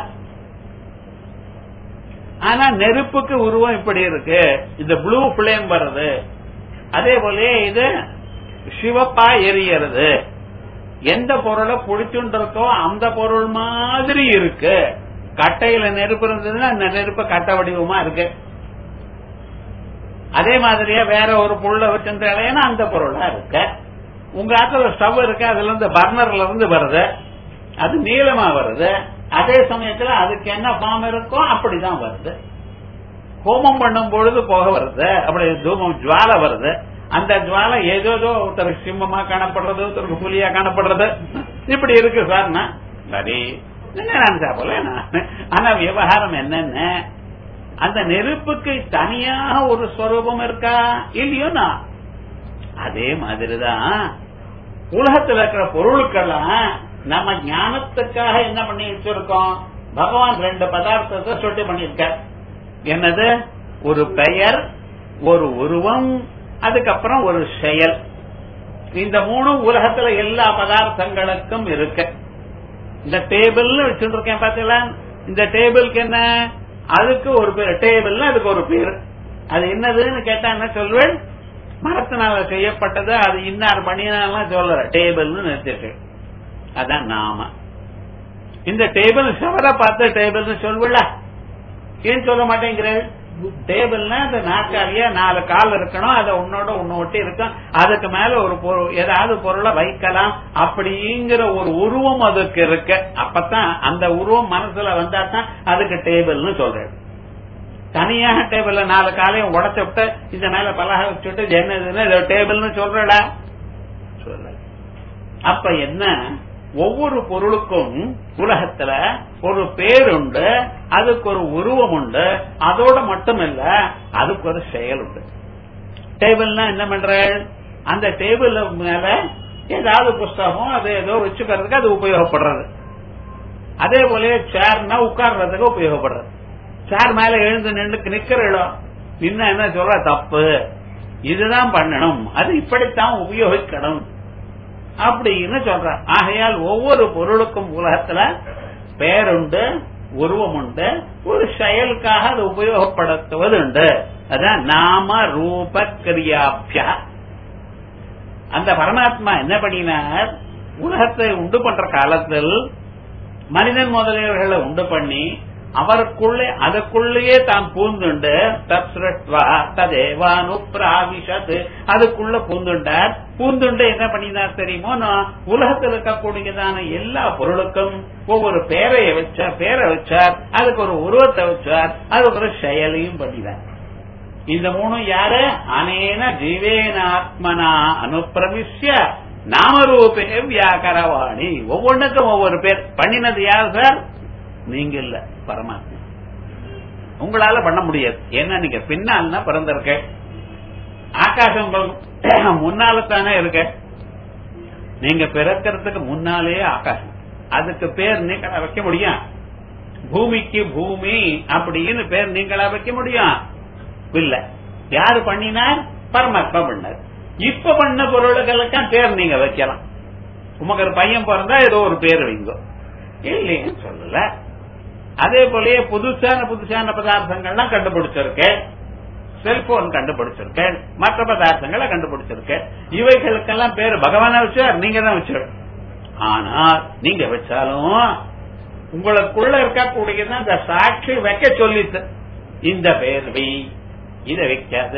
[SPEAKER 1] ஆனா நெருப்புக்கு உருவம் இப்படி இருக்கு இந்த ப்ளூ பிளேம் வருது அதே போல இது சிவப்பா எரியறது எந்த பொருளை பிடிச்சுட்டு இருக்கோ அந்த பொருள் மாதிரி இருக்கு கட்டையில நெருப்பு இருந்ததுன்னா அந்த நெருப்பு கட்டை வடிவமா இருக்கு அதே மாதிரியா வேற ஒரு பொருளை வச்சிருந்தாலேன்னா அந்த பொருளா இருக்கு உங்க ஆத்துல ஸ்டவ் இருக்கு அதுல இருந்து பர்னர்ல இருந்து வருது அது நீளமா வருது அதே சமயத்துல அதுக்கு என்ன ஃபார்ம் இருக்கோ அப்படிதான் வருது ஹோமம் பண்ணும் பொழுது போக வருது அப்படி தூமம் ஜுவாலை வருது அந்த ஜுவாலை ஏதோதோ ஒருத்தருக்கு சிம்மமா காணப்படுறது ஒருத்தருக்கு புலியா காணப்படுறது இப்படி இருக்கு சார் சரி என்ன நினைச்சா போல ஆனா விவகாரம் என்னென்ன அந்த நெருப்புக்கு தனியாக ஒரு ஸ்வரூபம் இருக்கா இல்லையோனா அதே மாதிரிதான் உலகத்தில் இருக்கிற பொருளுக்கெல்லாம் நம்ம ஞானத்துக்காக என்ன பண்ணி வச்சிருக்கோம் பகவான் ரெண்டு பதார்த்தத்தை சொல்லி பண்ணிருக்க என்னது ஒரு பெயர் ஒரு உருவம் அதுக்கப்புறம் ஒரு செயல் இந்த மூணு உலகத்துல எல்லா பதார்த்தங்களுக்கும் இருக்கு இந்த டேபிள் வச்சுட்டு இருக்கேன் பாத்தீங்களா இந்த டேபிளுக்கு என்ன அதுக்கு ஒரு பேர் டேபிள்னா அதுக்கு ஒரு பேர் அது என்னதுன்னு கேட்டா என்ன சொல்வேன் மரத்தினால செய்யப்பட்டது அது இன்னார் பண்ணினாலாம் சொல்ற டேபிள்னு நிறுத்திட்டு அதான் நாம இந்த டேபிள் செவரை பார்த்து டேபிள்னு சொல்வல ஏன் சொல்ல மாட்டேங்கிறேன் டேபிள்னா அந்த நாற்காலியா நாலு கால் இருக்கணும் அதை உன்னோட ஒன்னு ஒட்டி இருக்கும் அதுக்கு மேல ஒரு பொருள் ஏதாவது பொருளை வைக்கலாம் அப்படிங்கிற ஒரு உருவம் அதுக்கு இருக்கு அப்பதான் அந்த உருவம் மனசுல வந்தா தான் அதுக்கு டேபிள்னு சொல்றேன் தனியாக டேபிள்ல நாலு காலையும் உடச்சு விட்டு இந்த மேல பலகை வச்சுட்டு என்னதுன்னு டேபிள்னு சொல்றடா சொல்ல அப்ப என்ன ஒவ்வொரு பொருளுக்கும் உலகத்துல ஒரு பேர் உண்டு அதுக்கு ஒரு உருவம் உண்டு அதோட மட்டும் இல்ல அதுக்கு ஒரு செயல் உண்டு டேபிள்னா என்ன பண்ற அந்த டேபிள் மேல ஏதாவது புஸ்தகம் அது ஏதோ வச்சுக்கிறதுக்கு அது உபயோகப்படுறது அதே போல சேர்னா உட்கார்றதுக்கு உபயோகப்படுறது சேர் மேல எழுந்து நின்று நிக்கிற இடம் இன்னும் என்ன சொல்ற தப்பு இதுதான் பண்ணணும் அது இப்படித்தான் உபயோகிக்கணும் அப்படின்னு சொல்ற ஆகையால் ஒவ்வொரு பொருளுக்கும் உலகத்துல பேருண்டு உருவம் உண்டு ஒரு செயலுக்காக அது உபயோகப்படுத்துவது உண்டு அதான் நாம ரூப கிரியாபியா அந்த பரமாத்மா என்ன பண்ணினார் உலகத்தை உண்டு பண்ற காலத்தில் மனிதன் முதலியவர்களை உண்டு பண்ணி அவருக்குள்ளே அதுக்குள்ளேயே தான் பூந்துண்டு தத்ருஷ்டுவா ததேவானுப்ராவிஷத் அதுக்குள்ள பூந்துண்டார் பூந்துண்டு என்ன பண்ணினார் தெரியுமோ நான் உலகத்தில் இருக்கக்கூடியதான எல்லா பொருளுக்கும் ஒவ்வொரு பேரைய வச்சார் பேரை வச்சார் அதுக்கு ஒரு உருவத்தை வச்சார் அதுக்கு ஒரு செயலையும் பண்ணினார் இந்த மூணும் யாரு அனேன ஜீவேனாத்மனா அனுப்பிரவிஷ்ய நாமரூபே வியாக்கரவாணி ஒவ்வொன்றுக்கும் ஒவ்வொரு பேர் பண்ணினது யார் சார் நீங்க இல்ல பரமாத்மா உங்களால பண்ண முடியாது ஏன்னா நீங்க பின்னால் பிறந்திருக்க ஆகாசம் முன்னால தானே இருக்க நீங்க பிறக்கிறதுக்கு முன்னாலேயே ஆகாசம் அதுக்கு பேர் நீங்களா வைக்க முடியும் பூமிக்கு பூமி அப்படின்னு பேர் நீங்களா வைக்க முடியும் இல்ல யாரு பண்ணினார் பரமாத்மா பண்ணார் இப்ப பண்ண பொருளுகளுக்கெல்லாம் பேர் நீங்க வைக்கலாம் உமக்கு ஒரு பையன் பிறந்தா ஏதோ ஒரு பேர் வைங்க இல்லைன்னு சொல்லல அதே போலயே புதுசான புதுசான பதார்த்தங்கள்லாம் கண்டுபிடிச்சிருக்கேன் செல்போன் கண்டுபிடிச்சிருக்கேன் மற்ற பதார்த்தங்களை கண்டுபிடிச்சிருக்கேன் இவைகளுக்கெல்லாம் பேர் பகவான வச்சார் நீங்க தான் வச்சார் ஆனா நீங்க வச்சாலும் உங்களுக்குள்ள இருக்கக்கூடியதான் இந்த சாட்சி வைக்க சொல்லித்து இந்த பேர் வை இதை வைக்காத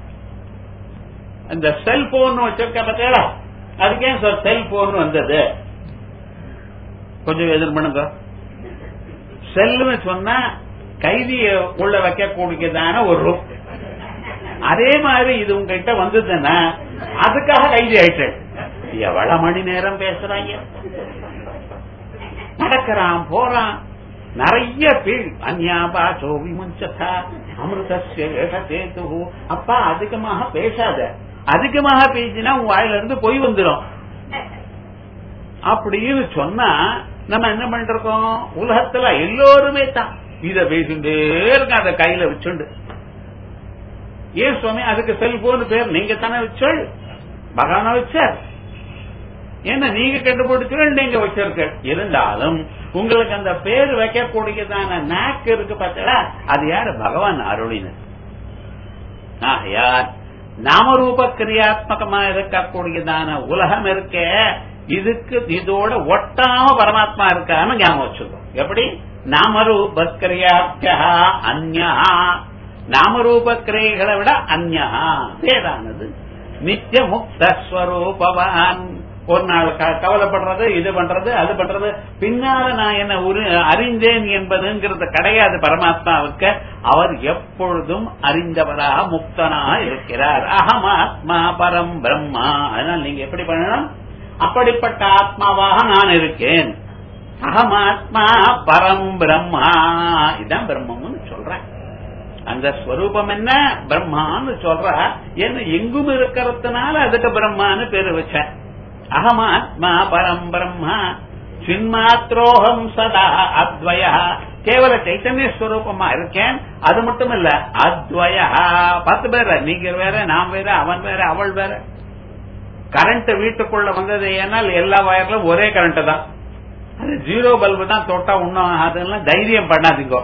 [SPEAKER 1] இந்த செல்போன் வச்சிருக்க பார்த்தீங்களா அதுக்கே சார் செல்போன் வந்தது கொஞ்சம் எதிர் பண்ணுங்க செல்லுன்னு சொன்னா கைதிய உள்ள வைக்கக்கூடியதான ஒரு ரூப் அதே மாதிரி இது உங்ககிட்ட வந்ததுன்னா அதுக்காக கைதி ஆயிட்டு எவ்வளவு மணி நேரம் பேசுறாங்க நடக்கிறான் போறான் நிறைய பேர் அந்யாபா சோவி முஞ்சதா அமிர்தேது அப்பா அதிகமாக பேசாத அதிகமாக பேசினா உன் வாயில இருந்து பொய் வந்துடும் அப்படின்னு சொன்னா நம்ம என்ன பண்ணிருக்கோம் உலகத்துல எல்லோருமே தான் இத பேசிட்டே இருக்க அத கையில வச்சுண்டு ஏன் சுவாமி அதுக்கு செல்போன் பேர் நீங்க தானே வச்சோள் பகவான வச்சார் என்ன நீங்க கண்டுபிடிச்சீர்கள் நீங்க வச்சிருக்க இருந்தாலும் உங்களுக்கு அந்த பேர் வைக்கக்கூடியதான நாக்கு இருக்கு பார்த்தா அது யாரு பகவான் அருளினர் யார் நாமரூப கிரியாத்மகமா இருக்கக்கூடியதான உலகம் இருக்க இதுக்கு இதோட ஒட்டாம பரமாத்மா இருக்கான்னு ஞாபகம் வச்சுக்கோம் எப்படி நாமரூப கிரியாத்தியா அந்யா நாமரூப கிரியைகளை விட அந்யா வேறானது நித்திய முக்த ஸ்வரூபவான் ஒரு நாள் கவலைப்படுறது இது பண்றது அது பண்றது பின்னால நான் என்ன அறிந்தேன் என்பதுங்கிறது கிடையாது பரமாத்மாவுக்கு அவர் எப்பொழுதும் அறிந்தவராக முக்தனாக இருக்கிறார் அகமாத்மா பரம் பிரம்மா அதனால் நீங்க எப்படி பண்ணணும் அப்படிப்பட்ட ஆத்மாவாக நான் இருக்கேன் அகமாத்மா பரம் பிரம்மா இதான் பிரம்மம்னு சொல்றேன் அந்த ஸ்வரூபம் என்ன பிரம்மான்னு சொல்ற என்ன எங்கும் இருக்கிறதுனால அதுக்கு பிரம்மான்னு பேரு வச்சேன் அகமாத்மா பரம் பிரம்மா சின்மாத்ரோகம் சதா அத்வய கேவல சைத்தன்ய ஸ்வரூபமா இருக்கேன் அது மட்டும் இல்ல அத்வய பத்து பேர் நீங்க வேற நான் வேற அவன் வேற அவள் வேற கரண்ட் வீட்டுக்குள்ள வந்தது ஏன்னால் எல்லா வயர்லும் ஒரே கரண்ட் தான் அது ஜீரோ பல்பு தான் தொட்டா இன்னும் அதெல்லாம் தைரியம் பண்ணாதீங்க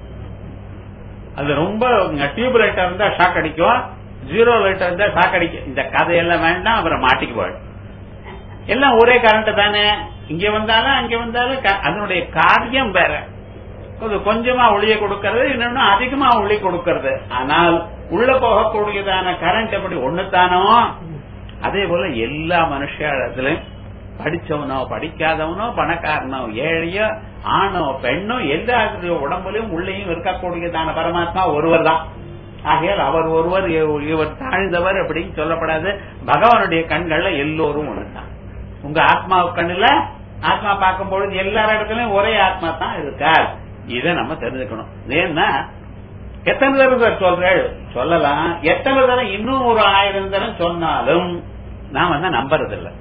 [SPEAKER 1] அது ரொம்ப டியூப் லைட்டா இருந்தா ஷாக் அடிக்கும் ஜீரோ லைட்டா இருந்தா ஷாக் அடிக்கும் இந்த கதையெல்லாம் வேண்டாம் அப்புறம் மாட்டிக்கு போயிடும் எல்லாம் ஒரே கரண்ட் தானே இங்க வந்தாலும் அங்க வந்தாலும் அதனுடைய காரியம் வேற கொஞ்சமா ஒளிய கொடுக்கறது இன்னொன்னு அதிகமா ஒளி கொடுக்கறது ஆனால் உள்ள போகக்கூடியதான கரண்ட் எப்படி ஒண்ணுத்தானோ அதே போல எல்லா மனுஷத்துலயும் படிச்சவனோ படிக்காதவனோ பணக்காரனோ ஏழையோ ஆணோ பெண்ணோ எல்லாருடைய உடம்புலயும் உள்ளேயும் இருக்கக்கூடியதான பரமாத்மா ஒருவர் தான் ஆகையால் அவர் ஒருவர் இவர் தாழ்ந்தவர் அப்படின்னு சொல்லப்படாது பகவானுடைய கண்கள்ல எல்லோரும் ஒண்ணுதான் உங்க ஆத்மா கண்ணுல ஆத்மா பார்க்கும் பொழுது எல்லா இடத்துலயும் ஒரே ஆத்மா தான் இருக்கார் இதை நம்ம தெரிஞ்சுக்கணும் ஏன்னா எத்தனை தடவை சொல்றேன் சொல்லலாம் எத்தனை தடவை இன்னும் ஒரு ஆயிரம் தடவை சொன்னாலும் நான் வந்து நம்புறதில்லை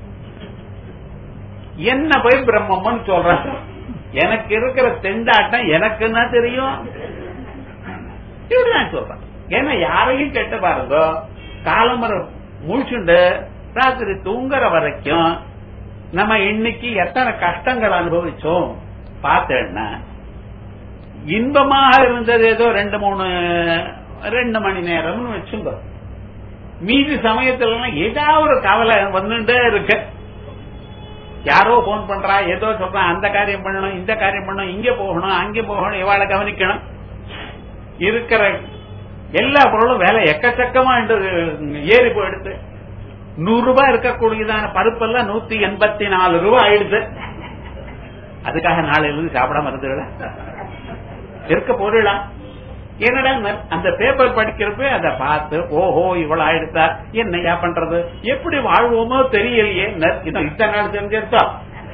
[SPEAKER 1] என்ன போய் பிரம்மம்னு சொல்றேன் எனக்கு இருக்கிற தெண்டாட்டம் எனக்கு என்ன தெரியும் இப்படிதான் சொல்றேன் ஏன்னா யாரையும் கெட்ட பாருங்க காலமர முழிச்சுண்டு ராத்திரி தூங்குற வரைக்கும் நம்ம இன்னைக்கு எத்தனை கஷ்டங்கள் அனுபவிச்சோம் பார்த்தேன்னா இன்பமாக இருந்தது ஏதோ ரெண்டு மூணு ரெண்டு மணி நேரம்னு வச்சுங்க மீதி சமயத்துல ஏதாவது ஒரு கவலை வந்துட்டே இருக்கு யாரோ போன் பண்றா ஏதோ சொல்றான் அந்த காரியம் பண்ணணும் இந்த காரியம் பண்ணணும் இங்க போகணும் அங்க போகணும் இவாளை கவனிக்கணும் இருக்கிற எல்லா பொருளும் வேலை எக்கச்சக்கமா என்று ஏறி போயிடுது நூறு ரூபாய் இருக்கக்கூடியதான பருப்பெல்லாம் நூத்தி எண்பத்தி நாலு ரூபாய் ஆயிடுது அதுக்காக நாளையில இருந்து சாப்பிடாம இருந்துடல இருக்க பொருளா என்னடா ந- அந்த பேப்பர் படிக்கிறப்ப அதை பார்த்து ஓஹோ இவ்வளவு ஆயிடுத்தா என்னையா பண்றது எப்படி வாழ்வோமோ தெரியலையே ந- இது இத்தனை நாள் தெரிஞ்சிருத்தா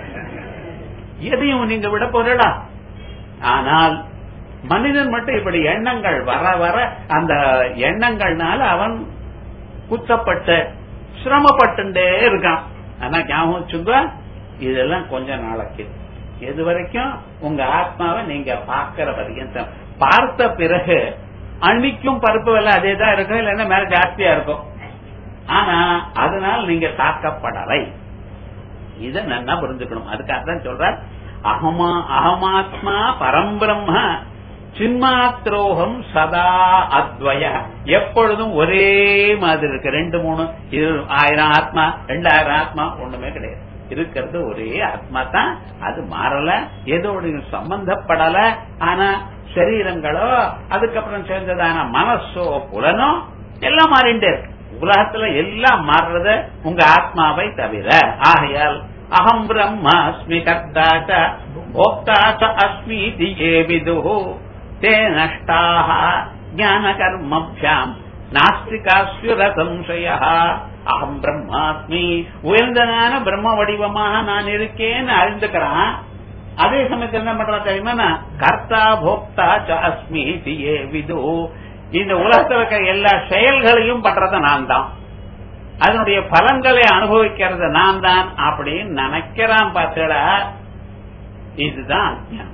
[SPEAKER 1] எதையும் நீங்க விட போறடா ஆனால் மனிதன் மட்டும் இப்படி எண்ணங்கள் வர வர அந்த எண்ணங்கள்னால அவன் குத்தப்பட்டு சிரமப்பட்டுட்டே இருக்கான் ஆனா ஞாபகம் வச்சுங்க இதெல்லாம் கொஞ்ச நாளைக்கு எது வரைக்கும் உங்க ஆத்மாவை நீங்க பார்க்கிற வரைக்கும் பார்த்த பிறகு அன்னைக்கும் பருப்பு விலை அதே தான் இருக்கும் இல்லைன்னா மேல ஜாஸ்தியா இருக்கும் ஆனா அதனால் நீங்க தாக்கப்படலை இத நல்லா புரிஞ்சுக்கணும் அதுக்காக தான் சொல்ற அகமா அகமாத்மா பரம்பிரம்ம சின்மாத்ரோகம் சதா அத்வய எப்பொழுதும் ஒரே மாதிரி இருக்கு ரெண்டு மூணு இது ஆயிரம் ஆத்மா ரெண்டாயிரம் ஆத்மா ஒண்ணுமே கிடையாது இருக்கிறது ஒரே ஆத்மா தான் அது மாறல எதோடையும் சம்பந்தப்படல ஆனா சரீரங்களோ அதுக்கப்புறம் சேர்ந்ததான மனசோ புலனோ எல்லாம் மாறிண்டே இருக்கு உலகத்துல எல்லாம் மாறுறது உங்க ஆத்மாவை தவிர ஆகையால் அகம் பிரம்மாஸ்மி கர்த்தா ச போக்தா ச அஸ்மி ஏ விதுஹு தே நஷ்டாக ஞான கர்மபியாம் நாஸ்திகாஸ்யுர சம்சய அகம் பிரம்மாஸ்மி உயர்ந்தனான பிரம்ம வடிவமாக நான் இருக்கேன்னு அறிந்துக்கிறான் அதே சமயத்தில் என்ன பண்றா தெரியுமா நான் கர்த்தா போக்தா ச அஸ்மி ஏ விது இந்த உலகத்தில் இருக்க எல்லா செயல்களையும் பண்றது நான் தான் அதனுடைய பலன்களை அனுபவிக்கிறது நான் தான் அப்படின்னு நினைக்கிறான் பார்த்தடா இதுதான் அஞ்ஞானம்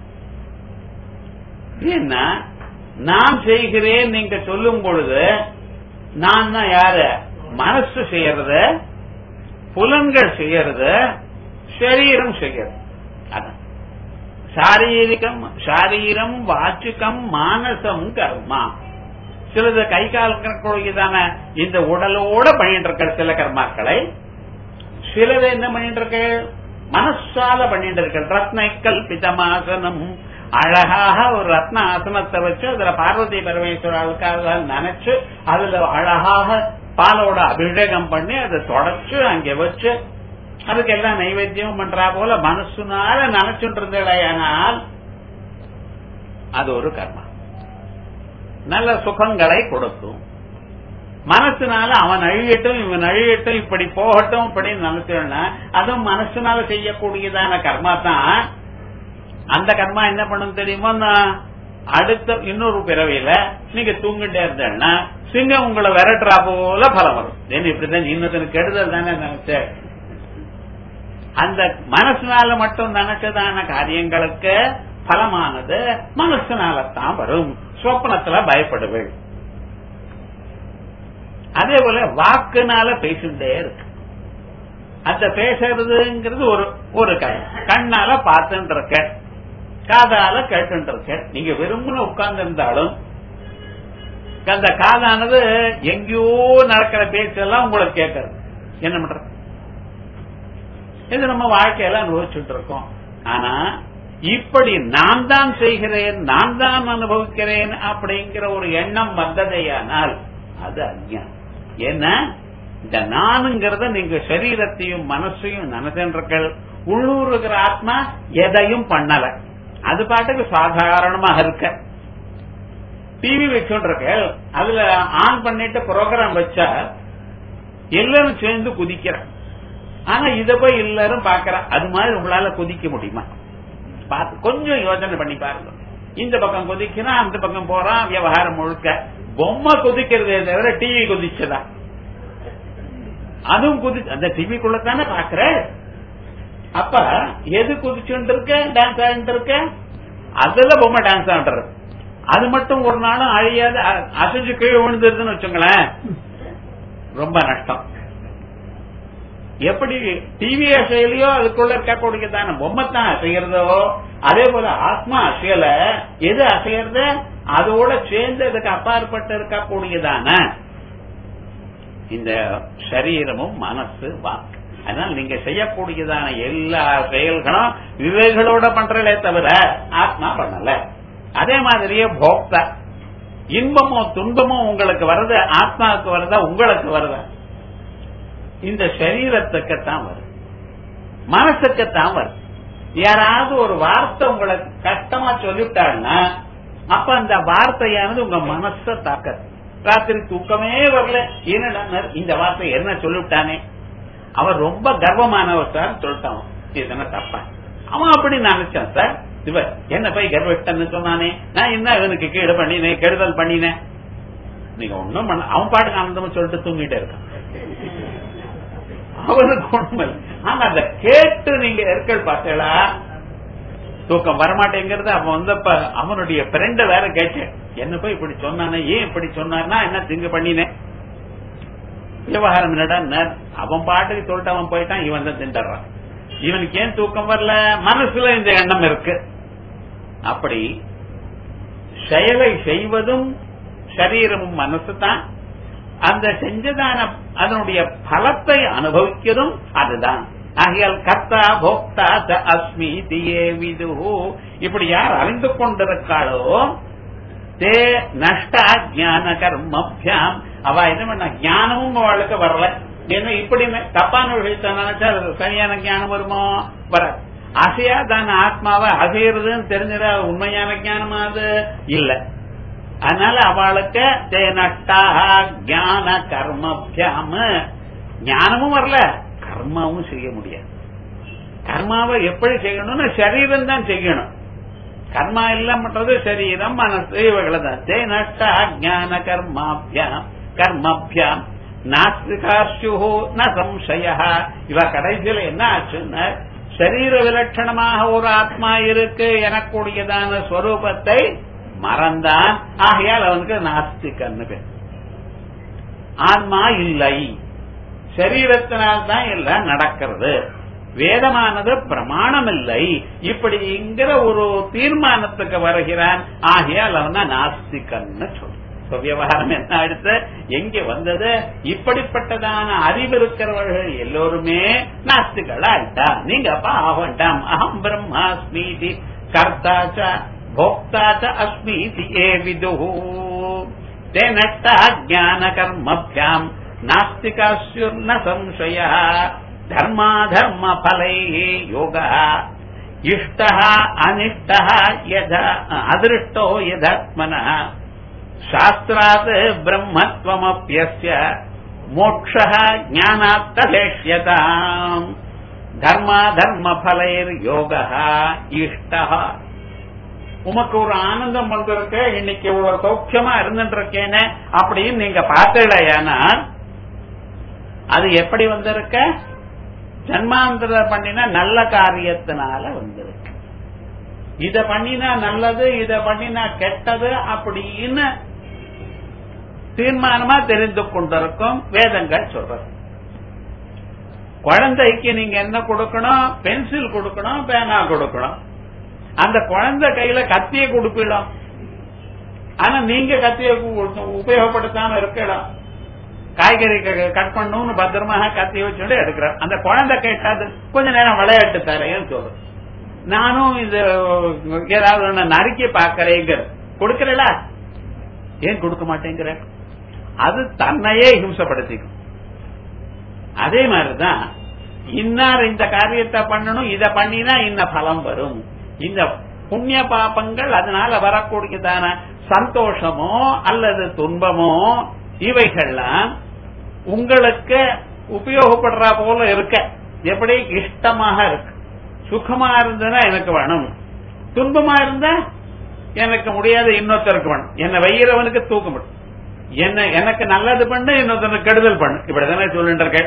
[SPEAKER 1] ஏன்னா நான் செய்கிறேன் நீங்க சொல்லும் பொழுது நான் தான் யாரு மனசு செய்யறது புலன்கள் செய்யறது சரீரம் செய்யறது அதான் சாரீரிகம் சாரீரம் வாச்சுக்கம் மானசம் கர்மா சிலது கை கால் கணக்குதான இந்த உடலோட பண்ணிட்டு இருக்க சில கர்மாக்களை சிலது என்ன பண்ணிட்டு இருக்க மனசால பண்ணிட்டு இருக்க ரத்ன கல்பிதமாசனம் அழகாக ஒரு ரத்ன ஆசனத்தை வச்சு அதுல பார்வதி பரமேஸ்வராவுக்காக நினைச்சு அதுல அழகாக பாலோட அபிஷேகம் பண்ணி அதை தொடச்சு அங்க வச்சு அதுக்கு எல்லாம் நைவேத்தியம் பண்றா போல மனசுனால நினைச்சுட்டு இருந்தேனால் அது ஒரு கர்மா நல்ல சுகங்களை கொடுக்கும் மனசுனால அவன் அழியட்டும் இவன் அழியட்டும் இப்படி போகட்டும் இப்படி நினைச்சோம்னா அதுவும் மனசுனால செய்யக்கூடியதான கர்மா தான் அந்த கர்மா என்ன பண்ணும் தெரியுமோ நான் அடுத்த இன்னொரு பிறவியில நீங்க தூங்கிட்டே இருந்தேன்னா சிங்கம் உங்களை விரட்டுறா போல பலம் வரும் ஏன்னு இப்படிதான் இன்னொருத்தனுக்கு கெடுதல் தானே நினைச்ச அந்த மனசுனால மட்டும் நினைச்சதான காரியங்களுக்கு பலமானது மனசுனால தான் வரும் சொப்னத்துல பயப்படுவேன் அதே போல வாக்குனால பேசிட்டே இருக்கு அந்த பேசுறதுங்கிறது ஒரு ஒரு கை கண்ணால பார்த்துட்டு இருக்க காதால கேட்டு இருக்க நீங்க விரும்பின உட்கார்ந்து இருந்தாலும் அந்த காதானது எங்கேயோ நடக்கிற பேச்செல்லாம் உங்களுக்கு கேட்கறது என்ன பண்றது இது நம்ம வாழ்க்கையில அனுபவிச்சுட்டு இருக்கோம் ஆனா இப்படி நான் தான் செய்கிறேன் நான் தான் அனுபவிக்கிறேன் அப்படிங்கிற ஒரு எண்ணம் வந்ததேயானால் அது அஞ்ஞானம் ஏன்னா இந்த நானுங்கிறத நீங்க சரீரத்தையும் மனசையும் நினைச்சீர்கள் உள்ளூர் இருக்கிற ஆத்மா எதையும் பண்ணல அது பாட்டுக்கு சாதாரணமாக இருக்க டிவி வச்சுருக்க அதுல ஆன் பண்ணிட்டு ப்ரோக்ராம் வச்சா எல்லாரும் சேர்ந்து குதிக்கிறேன் ஆனா இத போய் எல்லாரும் பாக்குறேன் அது மாதிரி உங்களால குதிக்க முடியுமா பார்த்து கொஞ்சம் யோசனை பண்ணி பாருங்க இந்த பக்கம் குதிக்கிறான் அந்த பக்கம் போறான் விவகாரம் முழுக்க பொம்மை குதிக்கிறதே தவிர டிவி குதிச்சதா அதுவும் குதி அந்த டிவிக்குள்ள தானே பாக்குற அப்ப எது குதிச்சுட்டு இருக்க டான்ஸ் ஆடிட்டு இருக்க அதுல பொம்மை டான்ஸ் ஆடுறது அது மட்டும் ஒரு நாளும் அழியாது அ- அசைஞ்சு கீழே விழுந்துருதுன்னு வச்சுங்களேன் ரொம்ப நஷ்டம் எப்படி டிவி அசையலையோ அதுக்குள்ள இருக்கக்கூடியதான பொம்மை தான் அசைகிறதோ அதே போல ஆத்மா அசையல எது அசையறது அதோட சேர்ந்து அதுக்கு அப்பாற்பட்டு இருக்கக்கூடியதான இந்த சரீரமும் மனசு வாக்கு அதனால நீங்க செய்யக்கூடியதான எல்லா செயல்களும் விவேகளோட பண்றதே தவிர ஆத்மா பண்ணல அதே மாதிரியே போக்தா இன்பமோ துன்பமோ உங்களுக்கு வருது ஆத்மாவுக்கு வருதா உங்களுக்கு வருதா இந்த சரீரத்துக்குத்தான் வருது மனசுக்குத்தான் வருது யாராவது ஒரு வார்த்தை உங்களுக்கு கஷ்டமா சொல்லிவிட்டாங்கன்னா அப்ப அந்த வார்த்தையானது உங்க மனச தாக்க ராத்திரி தூக்கமே வரல என்ன இந்த வார்த்தை என்ன சொல்லிவிட்டானே அவர் ரொம்ப கர்வமானவர் சார் சொல்லிட்டான் இது தப்பா அவன் அப்படி நினைச்சான் சார் இவ என்ன போய் கர்வட்டன்னு சொன்னானே நான் என்ன இவனுக்கு கீடு பண்ணினேன் கெடுதல் பண்ணினேன் நீங்க ஒண்ணும் பண்ண அவன் பாட்டுக்கு ஆனந்தமா சொல்லிட்டு தூங்கிட்டே இருக்கான் அவனுக்கு ஒண்ணும் ஆனா அந்த கேட்டு நீங்க இருக்கல் பார்த்தீங்களா தூக்கம் வரமாட்டேங்கிறது அவன் வந்தப்ப அவனுடைய ஃப்ரெண்ட வேற கேட்டேன் என்ன போய் இப்படி சொன்னானே ஏன் இப்படி சொன்னார்னா என்ன திங்கு பண்ணினேன் விவகாரம் என்னடா அவன் பாட்டுக்கு சொல்லிட்டு அவன் போயிட்டான் இவன் தான் திண்டறான் இவனுக்கு ஏன் தூக்கம் வரல மனசுல இந்த எண்ணம் இருக்கு அப்படி செயலை செய்வதும் சரீரமும் மனசு தான் அந்த செஞ்சதான அதனுடைய பலத்தை அனுபவிக்கிறதும் அதுதான் ஆகையால் கர்த்தா போக்தா ச அஸ்மி தியே விது இப்படி யார் அறிந்து கொண்டிருக்காளோ தே நஷ்டா ஜான கர்மபியாம் அவ என்ன பண்ண ஞானமும் அவளுக்கு வரல என்ன இப்படி தப்பான விஷயத்த நினைச்சா அது சரியான ஞானம் வருமோ வர அசையா தான ஆத்மாவை அசைறதுன்னு தெரிஞ்சிட உண்மையான ஞானமா அது இல்ல அதனால அவளுக்கு தே நஷ்டா ஞான கர்மபியாம ஞானமும் வரல கர்மாவும் செய்ய முடியாது கர்மாவை எப்படி செய்யணும்னு சரீரம் தான் செய்யணும் கர்மா இல்லம்ன்றது சரீரம் மனசு இவைகளை தான் தே நஷ்டா ஜான கர்மாபியாம் கர்மபியாம் நாஸ்திகார்ஷு ந சம்சய இவ கடைசியில என்ன ஆச்சுன்னா சரீர விலட்சணமாக ஒரு ஆத்மா இருக்கு எனக்கூடியதான ஸ்வரூபத்தை மறந்தான் ஆகையால் அவனுக்கு நாஸ்திகன்னு பேர் ஆன்மா இல்லை சரீரத்தினால்தான் எல்லாம் நடக்கிறது வேதமானது பிரமாணம் இல்லை இப்படிங்கிற ஒரு தீர்மானத்துக்கு வருகிறான் ஆகையால் அவன் நாஸ்திகன்னு சொல்ற விவகாரம் என்ன அடுத்து எங்க வந்தது இப்படிப்பட்டதான அறிவு இருக்கிறவர்கள் எல்லோருமே நாஸ்திகள் ஆயிட்டா நீங்க அப்பா ஆகண்டாம் அகம் பிரம்மாஸ்மீதி கர்த்தாச்ச போக்தாச்ச அஸ்மீதி ஏ விது நட்டா ஜான கர்மபியாம் நாஸ்திகாஸ்யுர்ன சம்சய தர்மாதர்ம பலை யோக இஷ்ட அனிஷ்ட அதிருஷ்டோ யதாத்மன சாஸ்திராத் பிரம்மத்வமப்பியஸ்ய மோட்ச ஞானாத் தலேஷ்யதாம் தர்மா தர்ம பலைர் யோக இஷ்ட உமக்கு ஒரு ஆனந்தம் வந்திருக்க இன்னைக்கு இவ்வளவு சௌக்கியமா இருந்துட்டு இருக்கேன்னு அப்படின்னு நீங்க பார்த்தீங்களா அது எப்படி வந்திருக்க ஜன்மாந்திர பண்ணின நல்ல காரியத்தினால வந்திருக்கு இத பண்ணினா நல்லது இத பண்ணினா கெட்டது அப்படின்னு தீர்மானமா தெரிந்து கொண்டிருக்கும் வேதங்கள் சொல்றது குழந்தைக்கு நீங்க என்ன கொடுக்கணும் பென்சில் கொடுக்கணும் பேனா கொடுக்கணும் அந்த குழந்தை கையில கத்திய கொடுப்பிடும் ஆனா நீங்க கத்திய உபயோகப்படுத்தாம இருக்கலாம் காய்கறி கட் பண்ணணும்னு பத்திரமாக கத்தி வச்சுட்டு எடுக்கிறார் அந்த குழந்தை கேட்டாது கொஞ்ச நேரம் விளையாட்டு தரேன்னு சொல்றேன் நானும் இது ஏதாவது ஒண்ணு நறுக்கி பாக்கிறேங்கிற கொடுக்கறல ஏன் கொடுக்க மாட்டேங்கிற அது தன்னையே ஹிம்சப்படுத்திக்கும் அதே மாதிரிதான் இன்னார் இந்த காரியத்தை பண்ணணும் இத பண்ணினா இன்ன பலம் வரும் இந்த புண்ணிய பாபங்கள் அதனால வரக்கூடியதான சந்தோஷமோ அல்லது துன்பமோ இவைகள்லாம் உங்களுக்கு உபயோகப்படுற போல இருக்க எப்படி இஷ்டமாக இருக்கு சுகமா இருந்ததுன்னா எனக்கு வேணும் துன்பமா இருந்தா எனக்கு முடியாத இன்னொருத்தருக்கு வேணும் என்ன வைகிறவனுக்கு தூக்கம் என்ன எனக்கு நல்லது பண்ணு இன்னொருத்தனுக்கு கெடுதல் பண்ணு இப்படிதானே சொல்லிட்டு இருக்க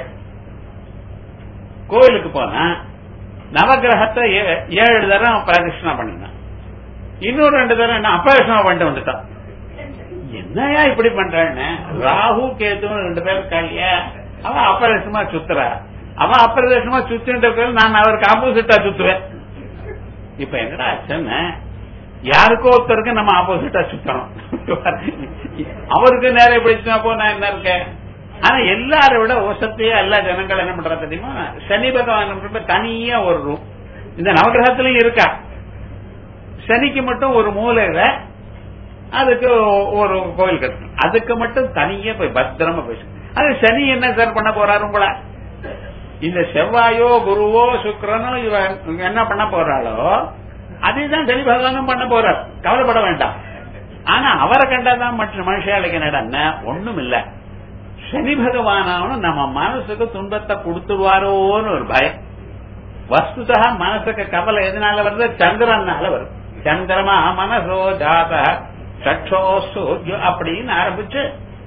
[SPEAKER 1] கோயிலுக்கு போனா நவகிரகத்தை ஏழு தரம் பிரதட்சணா பண்ணினான் இன்னொரு ரெண்டு தரம் என்ன அபரேஷனா பண்ணிட்டு வந்துட்டான் என்னையா இப்படி பண்றான்னு ராகு கேது ரெண்டு பேரும் கைய அவன் அபரேஷமா சுத்துறா அவன் அப்பிரதேசமா சுத்திட்டு நான் அவருக்கு ஆப்போசிட்டா சுத்துவேன் இப்ப என்னடா ஆச்சுன்னு யாருக்கோ ஒருத்தருக்கு நம்ம ஆப்போசிட்டா சுத்தணும் அவருக்கு நேரம் இப்படி போ நான் என்ன இருக்கேன் ஆனா எல்லாரை விட ஓசத்தையே எல்லா ஜனங்கள் என்ன பண்றா தெரியுமா சனி பகவான் தனியா ஒரு ரூம் இந்த நவகிரகத்திலயும் இருக்கா சனிக்கு மட்டும் ஒரு மூலையில அதுக்கு ஒரு கோயில் கட்டணும் அதுக்கு மட்டும் தனியா போய் பத்திரமா போய் அது சனி என்ன சார் பண்ண போறாரு உங்கள இந்த செவ்வாயோ குருவோ சுக்கரனோ இவ என்ன பண்ண போறாளோ அதேதான் சனி பகவானும் பண்ண போறார் கவலைப்பட வேண்டாம் ஆனா அவரை கண்டாதான் மற்ற மனுஷாளுக்கு என்னடா ஒண்ணும் இல்ல சனி பகவானாவனும் நம்ம மனசுக்கு துன்பத்தை கொடுத்துருவாரோன்னு ஒரு பயம் வஸ்துதா மனசுக்கு கவலை எதனால வருது சந்திரனால வருது சந்திரமா மனசோ ஜாத சட்சோ சூரியோ அப்படின்னு ஆரம்பிச்சு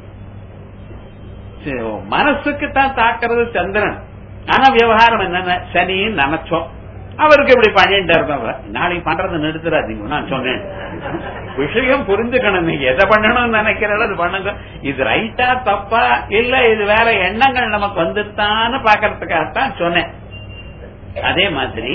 [SPEAKER 1] மனசுக்கு தான் தாக்குறது சந்திரன் ஆனா விவகாரம் என்னென்ன சனின்னு நினைச்சோம் அவருக்கு இப்படி பண்ணிட்டு இருக்கோம் நாளைக்கு பண்றதை நிறுத்துறாதீங்க நான் சொன்னேன் விஷயம் புரிஞ்சுக்கணும் நீங்க எதை பண்ணணும்னு நினைக்கிறத அது பண்ணுங்க இது ரைட்டா தப்பா இல்ல இது வேற எண்ணங்கள் நமக்கு வந்துட்டான்னு பாக்கிறதுக்காகத்தான் சொன்னேன் அதே மாதிரி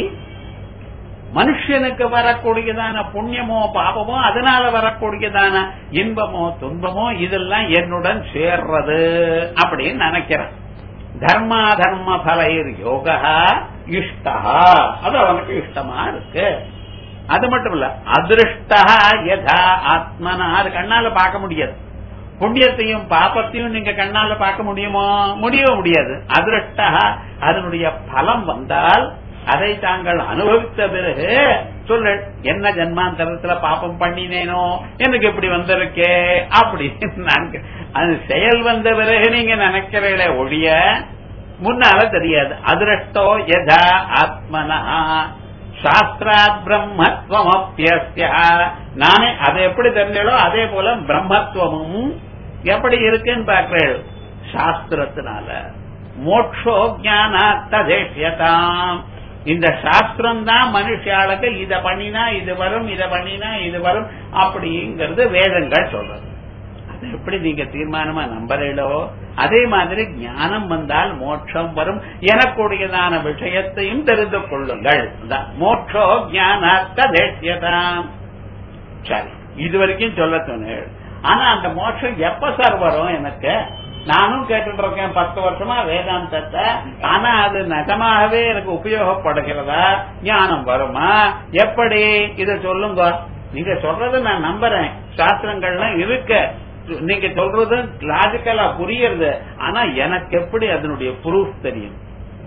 [SPEAKER 1] மனுஷனுக்கு வரக்கூடியதான புண்ணியமோ பாபமோ அதனால வரக்கூடியதான இன்பமோ துன்பமோ இதெல்லாம் என்னுடன் சேர்றது அப்படின்னு நினைக்கிறேன் தர்மா தர்ம பலைர் யோகா இஷ்டா அது அவனுக்கு இஷ்டமா இருக்கு அது மட்டும் இல்ல அதிருஷ்டா யதா ஆத்மனா அது கண்ணால பார்க்க முடியாது புண்ணியத்தையும் பாப்பத்தையும் நீங்க கண்ணால பார்க்க முடியுமோ முடியவே முடியாது அதிருஷ்டா அதனுடைய பலம் வந்தால் அதை தாங்கள் அனுபவித்த பிறகு சொல்லு என்ன ஜென்மாந்தரத்துல பாப்பம் பண்ணினேனோ எனக்கு இப்படி வந்திருக்கே அப்படி நான் அது செயல் வந்த பிறகு நீங்க நினைக்கிறீங்களே ஒழிய முன்னால தெரியாது அதிரஷ்டோ யதா ஆத்மனா சாஸ்திராத் பிரம்மத்துவம் அப்பியஸ்ய நானே அதை எப்படி தெரிஞ்சோ அதே போல பிரம்மத்துவமும் எப்படி இருக்குன்னு பாக்குறேன் சாஸ்திரத்தினால மோட்சோ ஜானாத்தேஷ்யதாம் இந்த சாஸ்திரம் தான் மனுஷாளுக்கு இத பண்ணினா இது வரும் இத பண்ணினா இது வரும் அப்படிங்கிறது வேதங்கள் சொல்றது அது எப்படி நீங்க தீர்மானமா நம்புறீங்களோ அதே மாதிரி ஞானம் வந்தால் மோட்சம் வரும் எனக்கூடியதான விஷயத்தையும் தெரிந்து கொள்ளுங்கள் மோட்சோ ஞானார்த்த தேசியதாம் சரி இது வரைக்கும் சொல்ல சொன்னேன் ஆனா அந்த மோட்சம் எப்ப சார் வரும் எனக்கு நானும் கேட்டுட்டு இருக்கேன் பத்து வருஷமா வேதாந்தத்தை ஆனா அது நிஜமாகவே எனக்கு உபயோகப்படுகிறதா ஞானம் வருமா எப்படி இத சொல்லுங்க நீங்க சொல்றத நான் நம்புறேன் சாஸ்திரங்கள்லாம் இருக்கு நீங்க சொல்றது லாஜிக்கலா புரியுறது ஆனா எனக்கு எப்படி அதனுடைய ப்ரூஃப் தெரியும்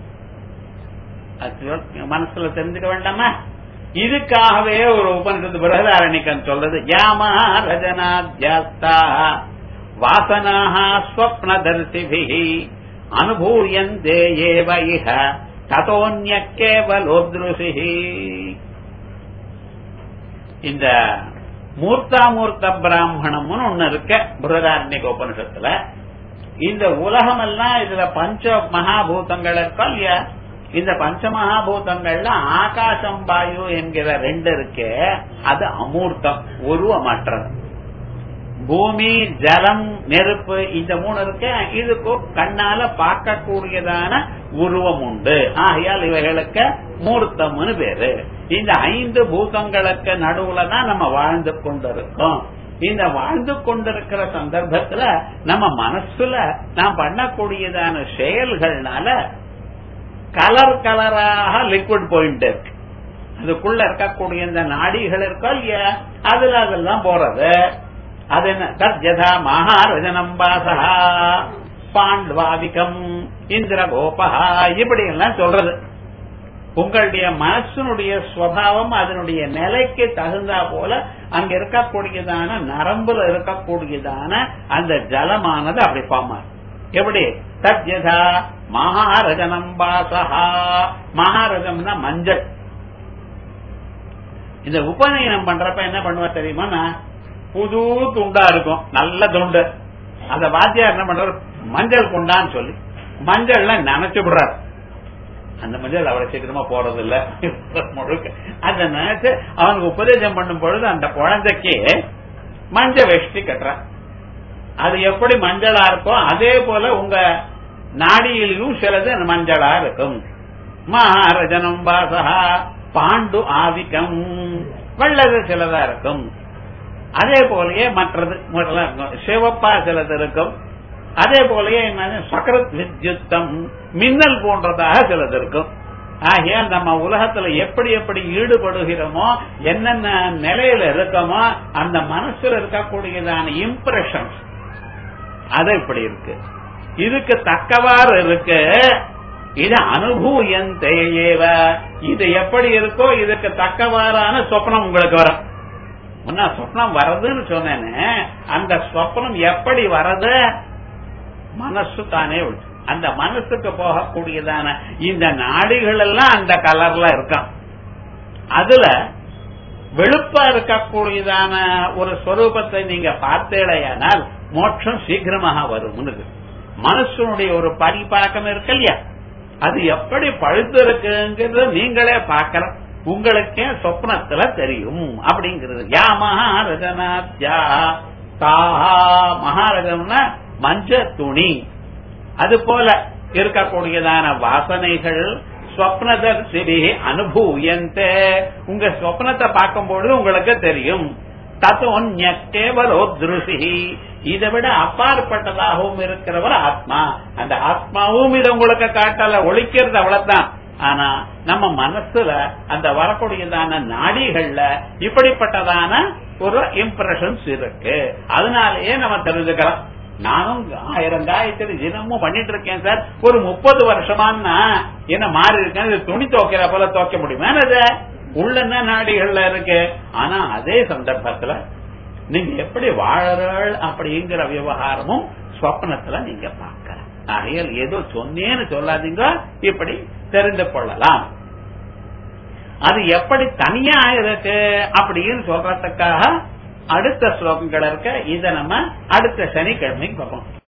[SPEAKER 1] மனசுல தெரிஞ்சுக்க வேண்டாமா இதுக்காகவே ஒரு உபனிஷத்து பிரகதாரணிக்கன் சொல்றது யாமா ரஜனாத்யாஸ்தா வாசனாக ஸ்வப்னதர்சிபி அனுபூயந்தே ஏவ இஹ ததோன்ய கேவலோத்ருசி இந்த மூர்த்தாமூர்த்த பிராமணம்னு ஒண்ணு இருக்க புரதாரண்யக உபனிஷத்துல இந்த உலகம் எல்லாம் இதுல பஞ்ச மகாபூதங்கள் இருக்கா இல்லையா இந்த பஞ்ச மகாபூதங்கள்ல ஆகாசம் வாயு என்கிற ரெண்டு இருக்கே அது அமூர்த்தம் உருவமற்றது பூமி ஜலம் நெருப்பு இந்த மூணு இருக்க இதுக்கு கண்ணால பார்க்கக்கூடியதான உருவம் உண்டு ஆகையால் இவைகளுக்கு மூர்த்தம்னு பேரு இந்த ஐந்து பூதங்களுக்கு நடுவுல தான் நம்ம வாழ்ந்து கொண்டிருக்கோம் இந்த வாழ்ந்து கொண்டிருக்கிற சந்தர்ப்பத்துல நம்ம மனசுல நாம் பண்ணக்கூடியதான செயல்கள்னால கலர் கலராக லிக்விட் போயிட்டு இருக்கு அதுக்குள்ள இருக்கக்கூடிய இந்த நாடிகள் இருக்கா இல்லையா அதுல அதெல்லாம் போறது அது என்ன தத்யதா மகாரஜனம் வாசா பாண்ட்வாதிகம் இந்திர கோபஹா இப்படி எல்லாம் சொல்றது உங்களுடைய மனசனுடைய சுவாவம் அதனுடைய நிலைக்கு தகுந்தா போல அங்க இருக்கக்கூடியதான நரம்புல இருக்கக்கூடியதான அந்த ஜலமானது அப்படி பாமா எப்படி தத்யதா மகாரஜனம் வாசகா மகாரஜம்னா மஞ்சள் இந்த உபநயனம் பண்றப்ப என்ன பண்ணுவா தெரியுமா புது துண்டா இருக்கும் நல்ல துண்டு அந்த வாத்தியார் என்ன பண்றாரு மஞ்சள் குண்டான்னு சொல்லி மஞ்சள்ல நினைச்சு விடுறாரு அந்த மஞ்சள் அவரை சீக்கிரமா போறது இல்ல முழுக்க அந்த நினைச்சு அவனுக்கு உபதேசம் பண்ணும் பொழுது அந்த குழந்தைக்கு மஞ்ச வேஷ்டி கட்டுறான் அது எப்படி மஞ்சளா இருக்கோ அதே போல உங்க நாடியிலும் சிலது மஞ்சளா இருக்கும் மகாரஜனம் வாசகா பாண்டு ஆதிக்கம் வெள்ளது சிலதா இருக்கும் அதே போலயே மற்றது சிவப்பா சிலது இருக்கும் அதே போலயே என்ன சக்கரத் வித்யுத்தம் மின்னல் போன்றதாக சிலது இருக்கும் ஆகையால் நம்ம உலகத்துல எப்படி எப்படி ஈடுபடுகிறோமோ என்னென்ன நிலையில இருக்கோமோ அந்த மனசுல இருக்கக்கூடியதான இம்ப்ரெஷன் அது இப்படி இருக்கு இதுக்கு தக்கவாறு இருக்கு இது அனுபூயந்தேவ இது எப்படி இருக்கோ இதுக்கு தக்கவாறான சொப்னம் உங்களுக்கு வரும் முன்னா சொப்னம் வர்றதுன்னு சொன்னேன்னு அந்த சொப்னம் எப்படி வர்றது மனசு தானே விட்டு அந்த மனசுக்கு போகக்கூடியதான இந்த நாடிகள் எல்லாம் அந்த கலர்ல இருக்கான் அதுல வெளுப்பா இருக்கக்கூடியதான ஒரு ஸ்வரூபத்தை நீங்க பார்த்தேடையானால் மோட்சம் சீக்கிரமாக வரும் மனசனுடைய ஒரு பரிபாக்கம் இருக்கு இல்லையா அது எப்படி பழுத்து இருக்குங்கிறது நீங்களே பார்க்கல உங்களுக்கே சொப்னத்துல தெரியும் அப்படிங்கிறது யா மகாரஜனாத்யா தாஹா மகாரஜம்னா மஞ்ச துணி அது போல இருக்கக்கூடியதான வாசனைகள் ஸ்வப்னதர்சிபி அனுபூயந்தே உங்க ஸ்வப்னத்தை பார்க்கும்போது உங்களுக்கு தெரியும் தத்துவன்ய கேவலோ திருசி இதை விட அப்பாற்பட்டதாகவும் இருக்கிறவர் ஆத்மா அந்த ஆத்மாவும் இதை உங்களுக்கு காட்டல ஒழிக்கிறது அவ்வளவுதான் ஆனா நம்ம மனசுல அந்த வரக்கூடியதான நாடிகள்ல இப்படிப்பட்டதான ஒரு இம்ப்ரெஷன்ஸ் இருக்கு அதனாலேயே நம்ம தெரிஞ்சுக்கலாம் நானும் ஆயிரம் காயத்ரி தினமும் பண்ணிட்டு இருக்கேன் சார் ஒரு முப்பது வருஷமானா என்ன மாறி இருக்கேன் இது துணி துவைக்கிற போல துவைக்க முடியுமா அது உள்ள நாடிகள்ல இருக்கு ஆனா அதே சந்தர்ப்பத்துல நீங்க எப்படி வாழறாள் அப்படிங்கிற விவகாரமும் ஸ்வப்னத்துல நீங்க பார்க்கலாம் ஆகையால் ஏதோ சொன்னேன்னு சொல்லாதீங்க இப்படி தெரிந்து கொள்ளலாம் அது எப்படி தனியா இருக்கு அப்படின்னு சொல்றதுக்காக அடுத்த ஸ்லோகங்கள் இருக்க இதை நம்ம அடுத்த சனிக்கிழமைக்கு பார்ப்போம்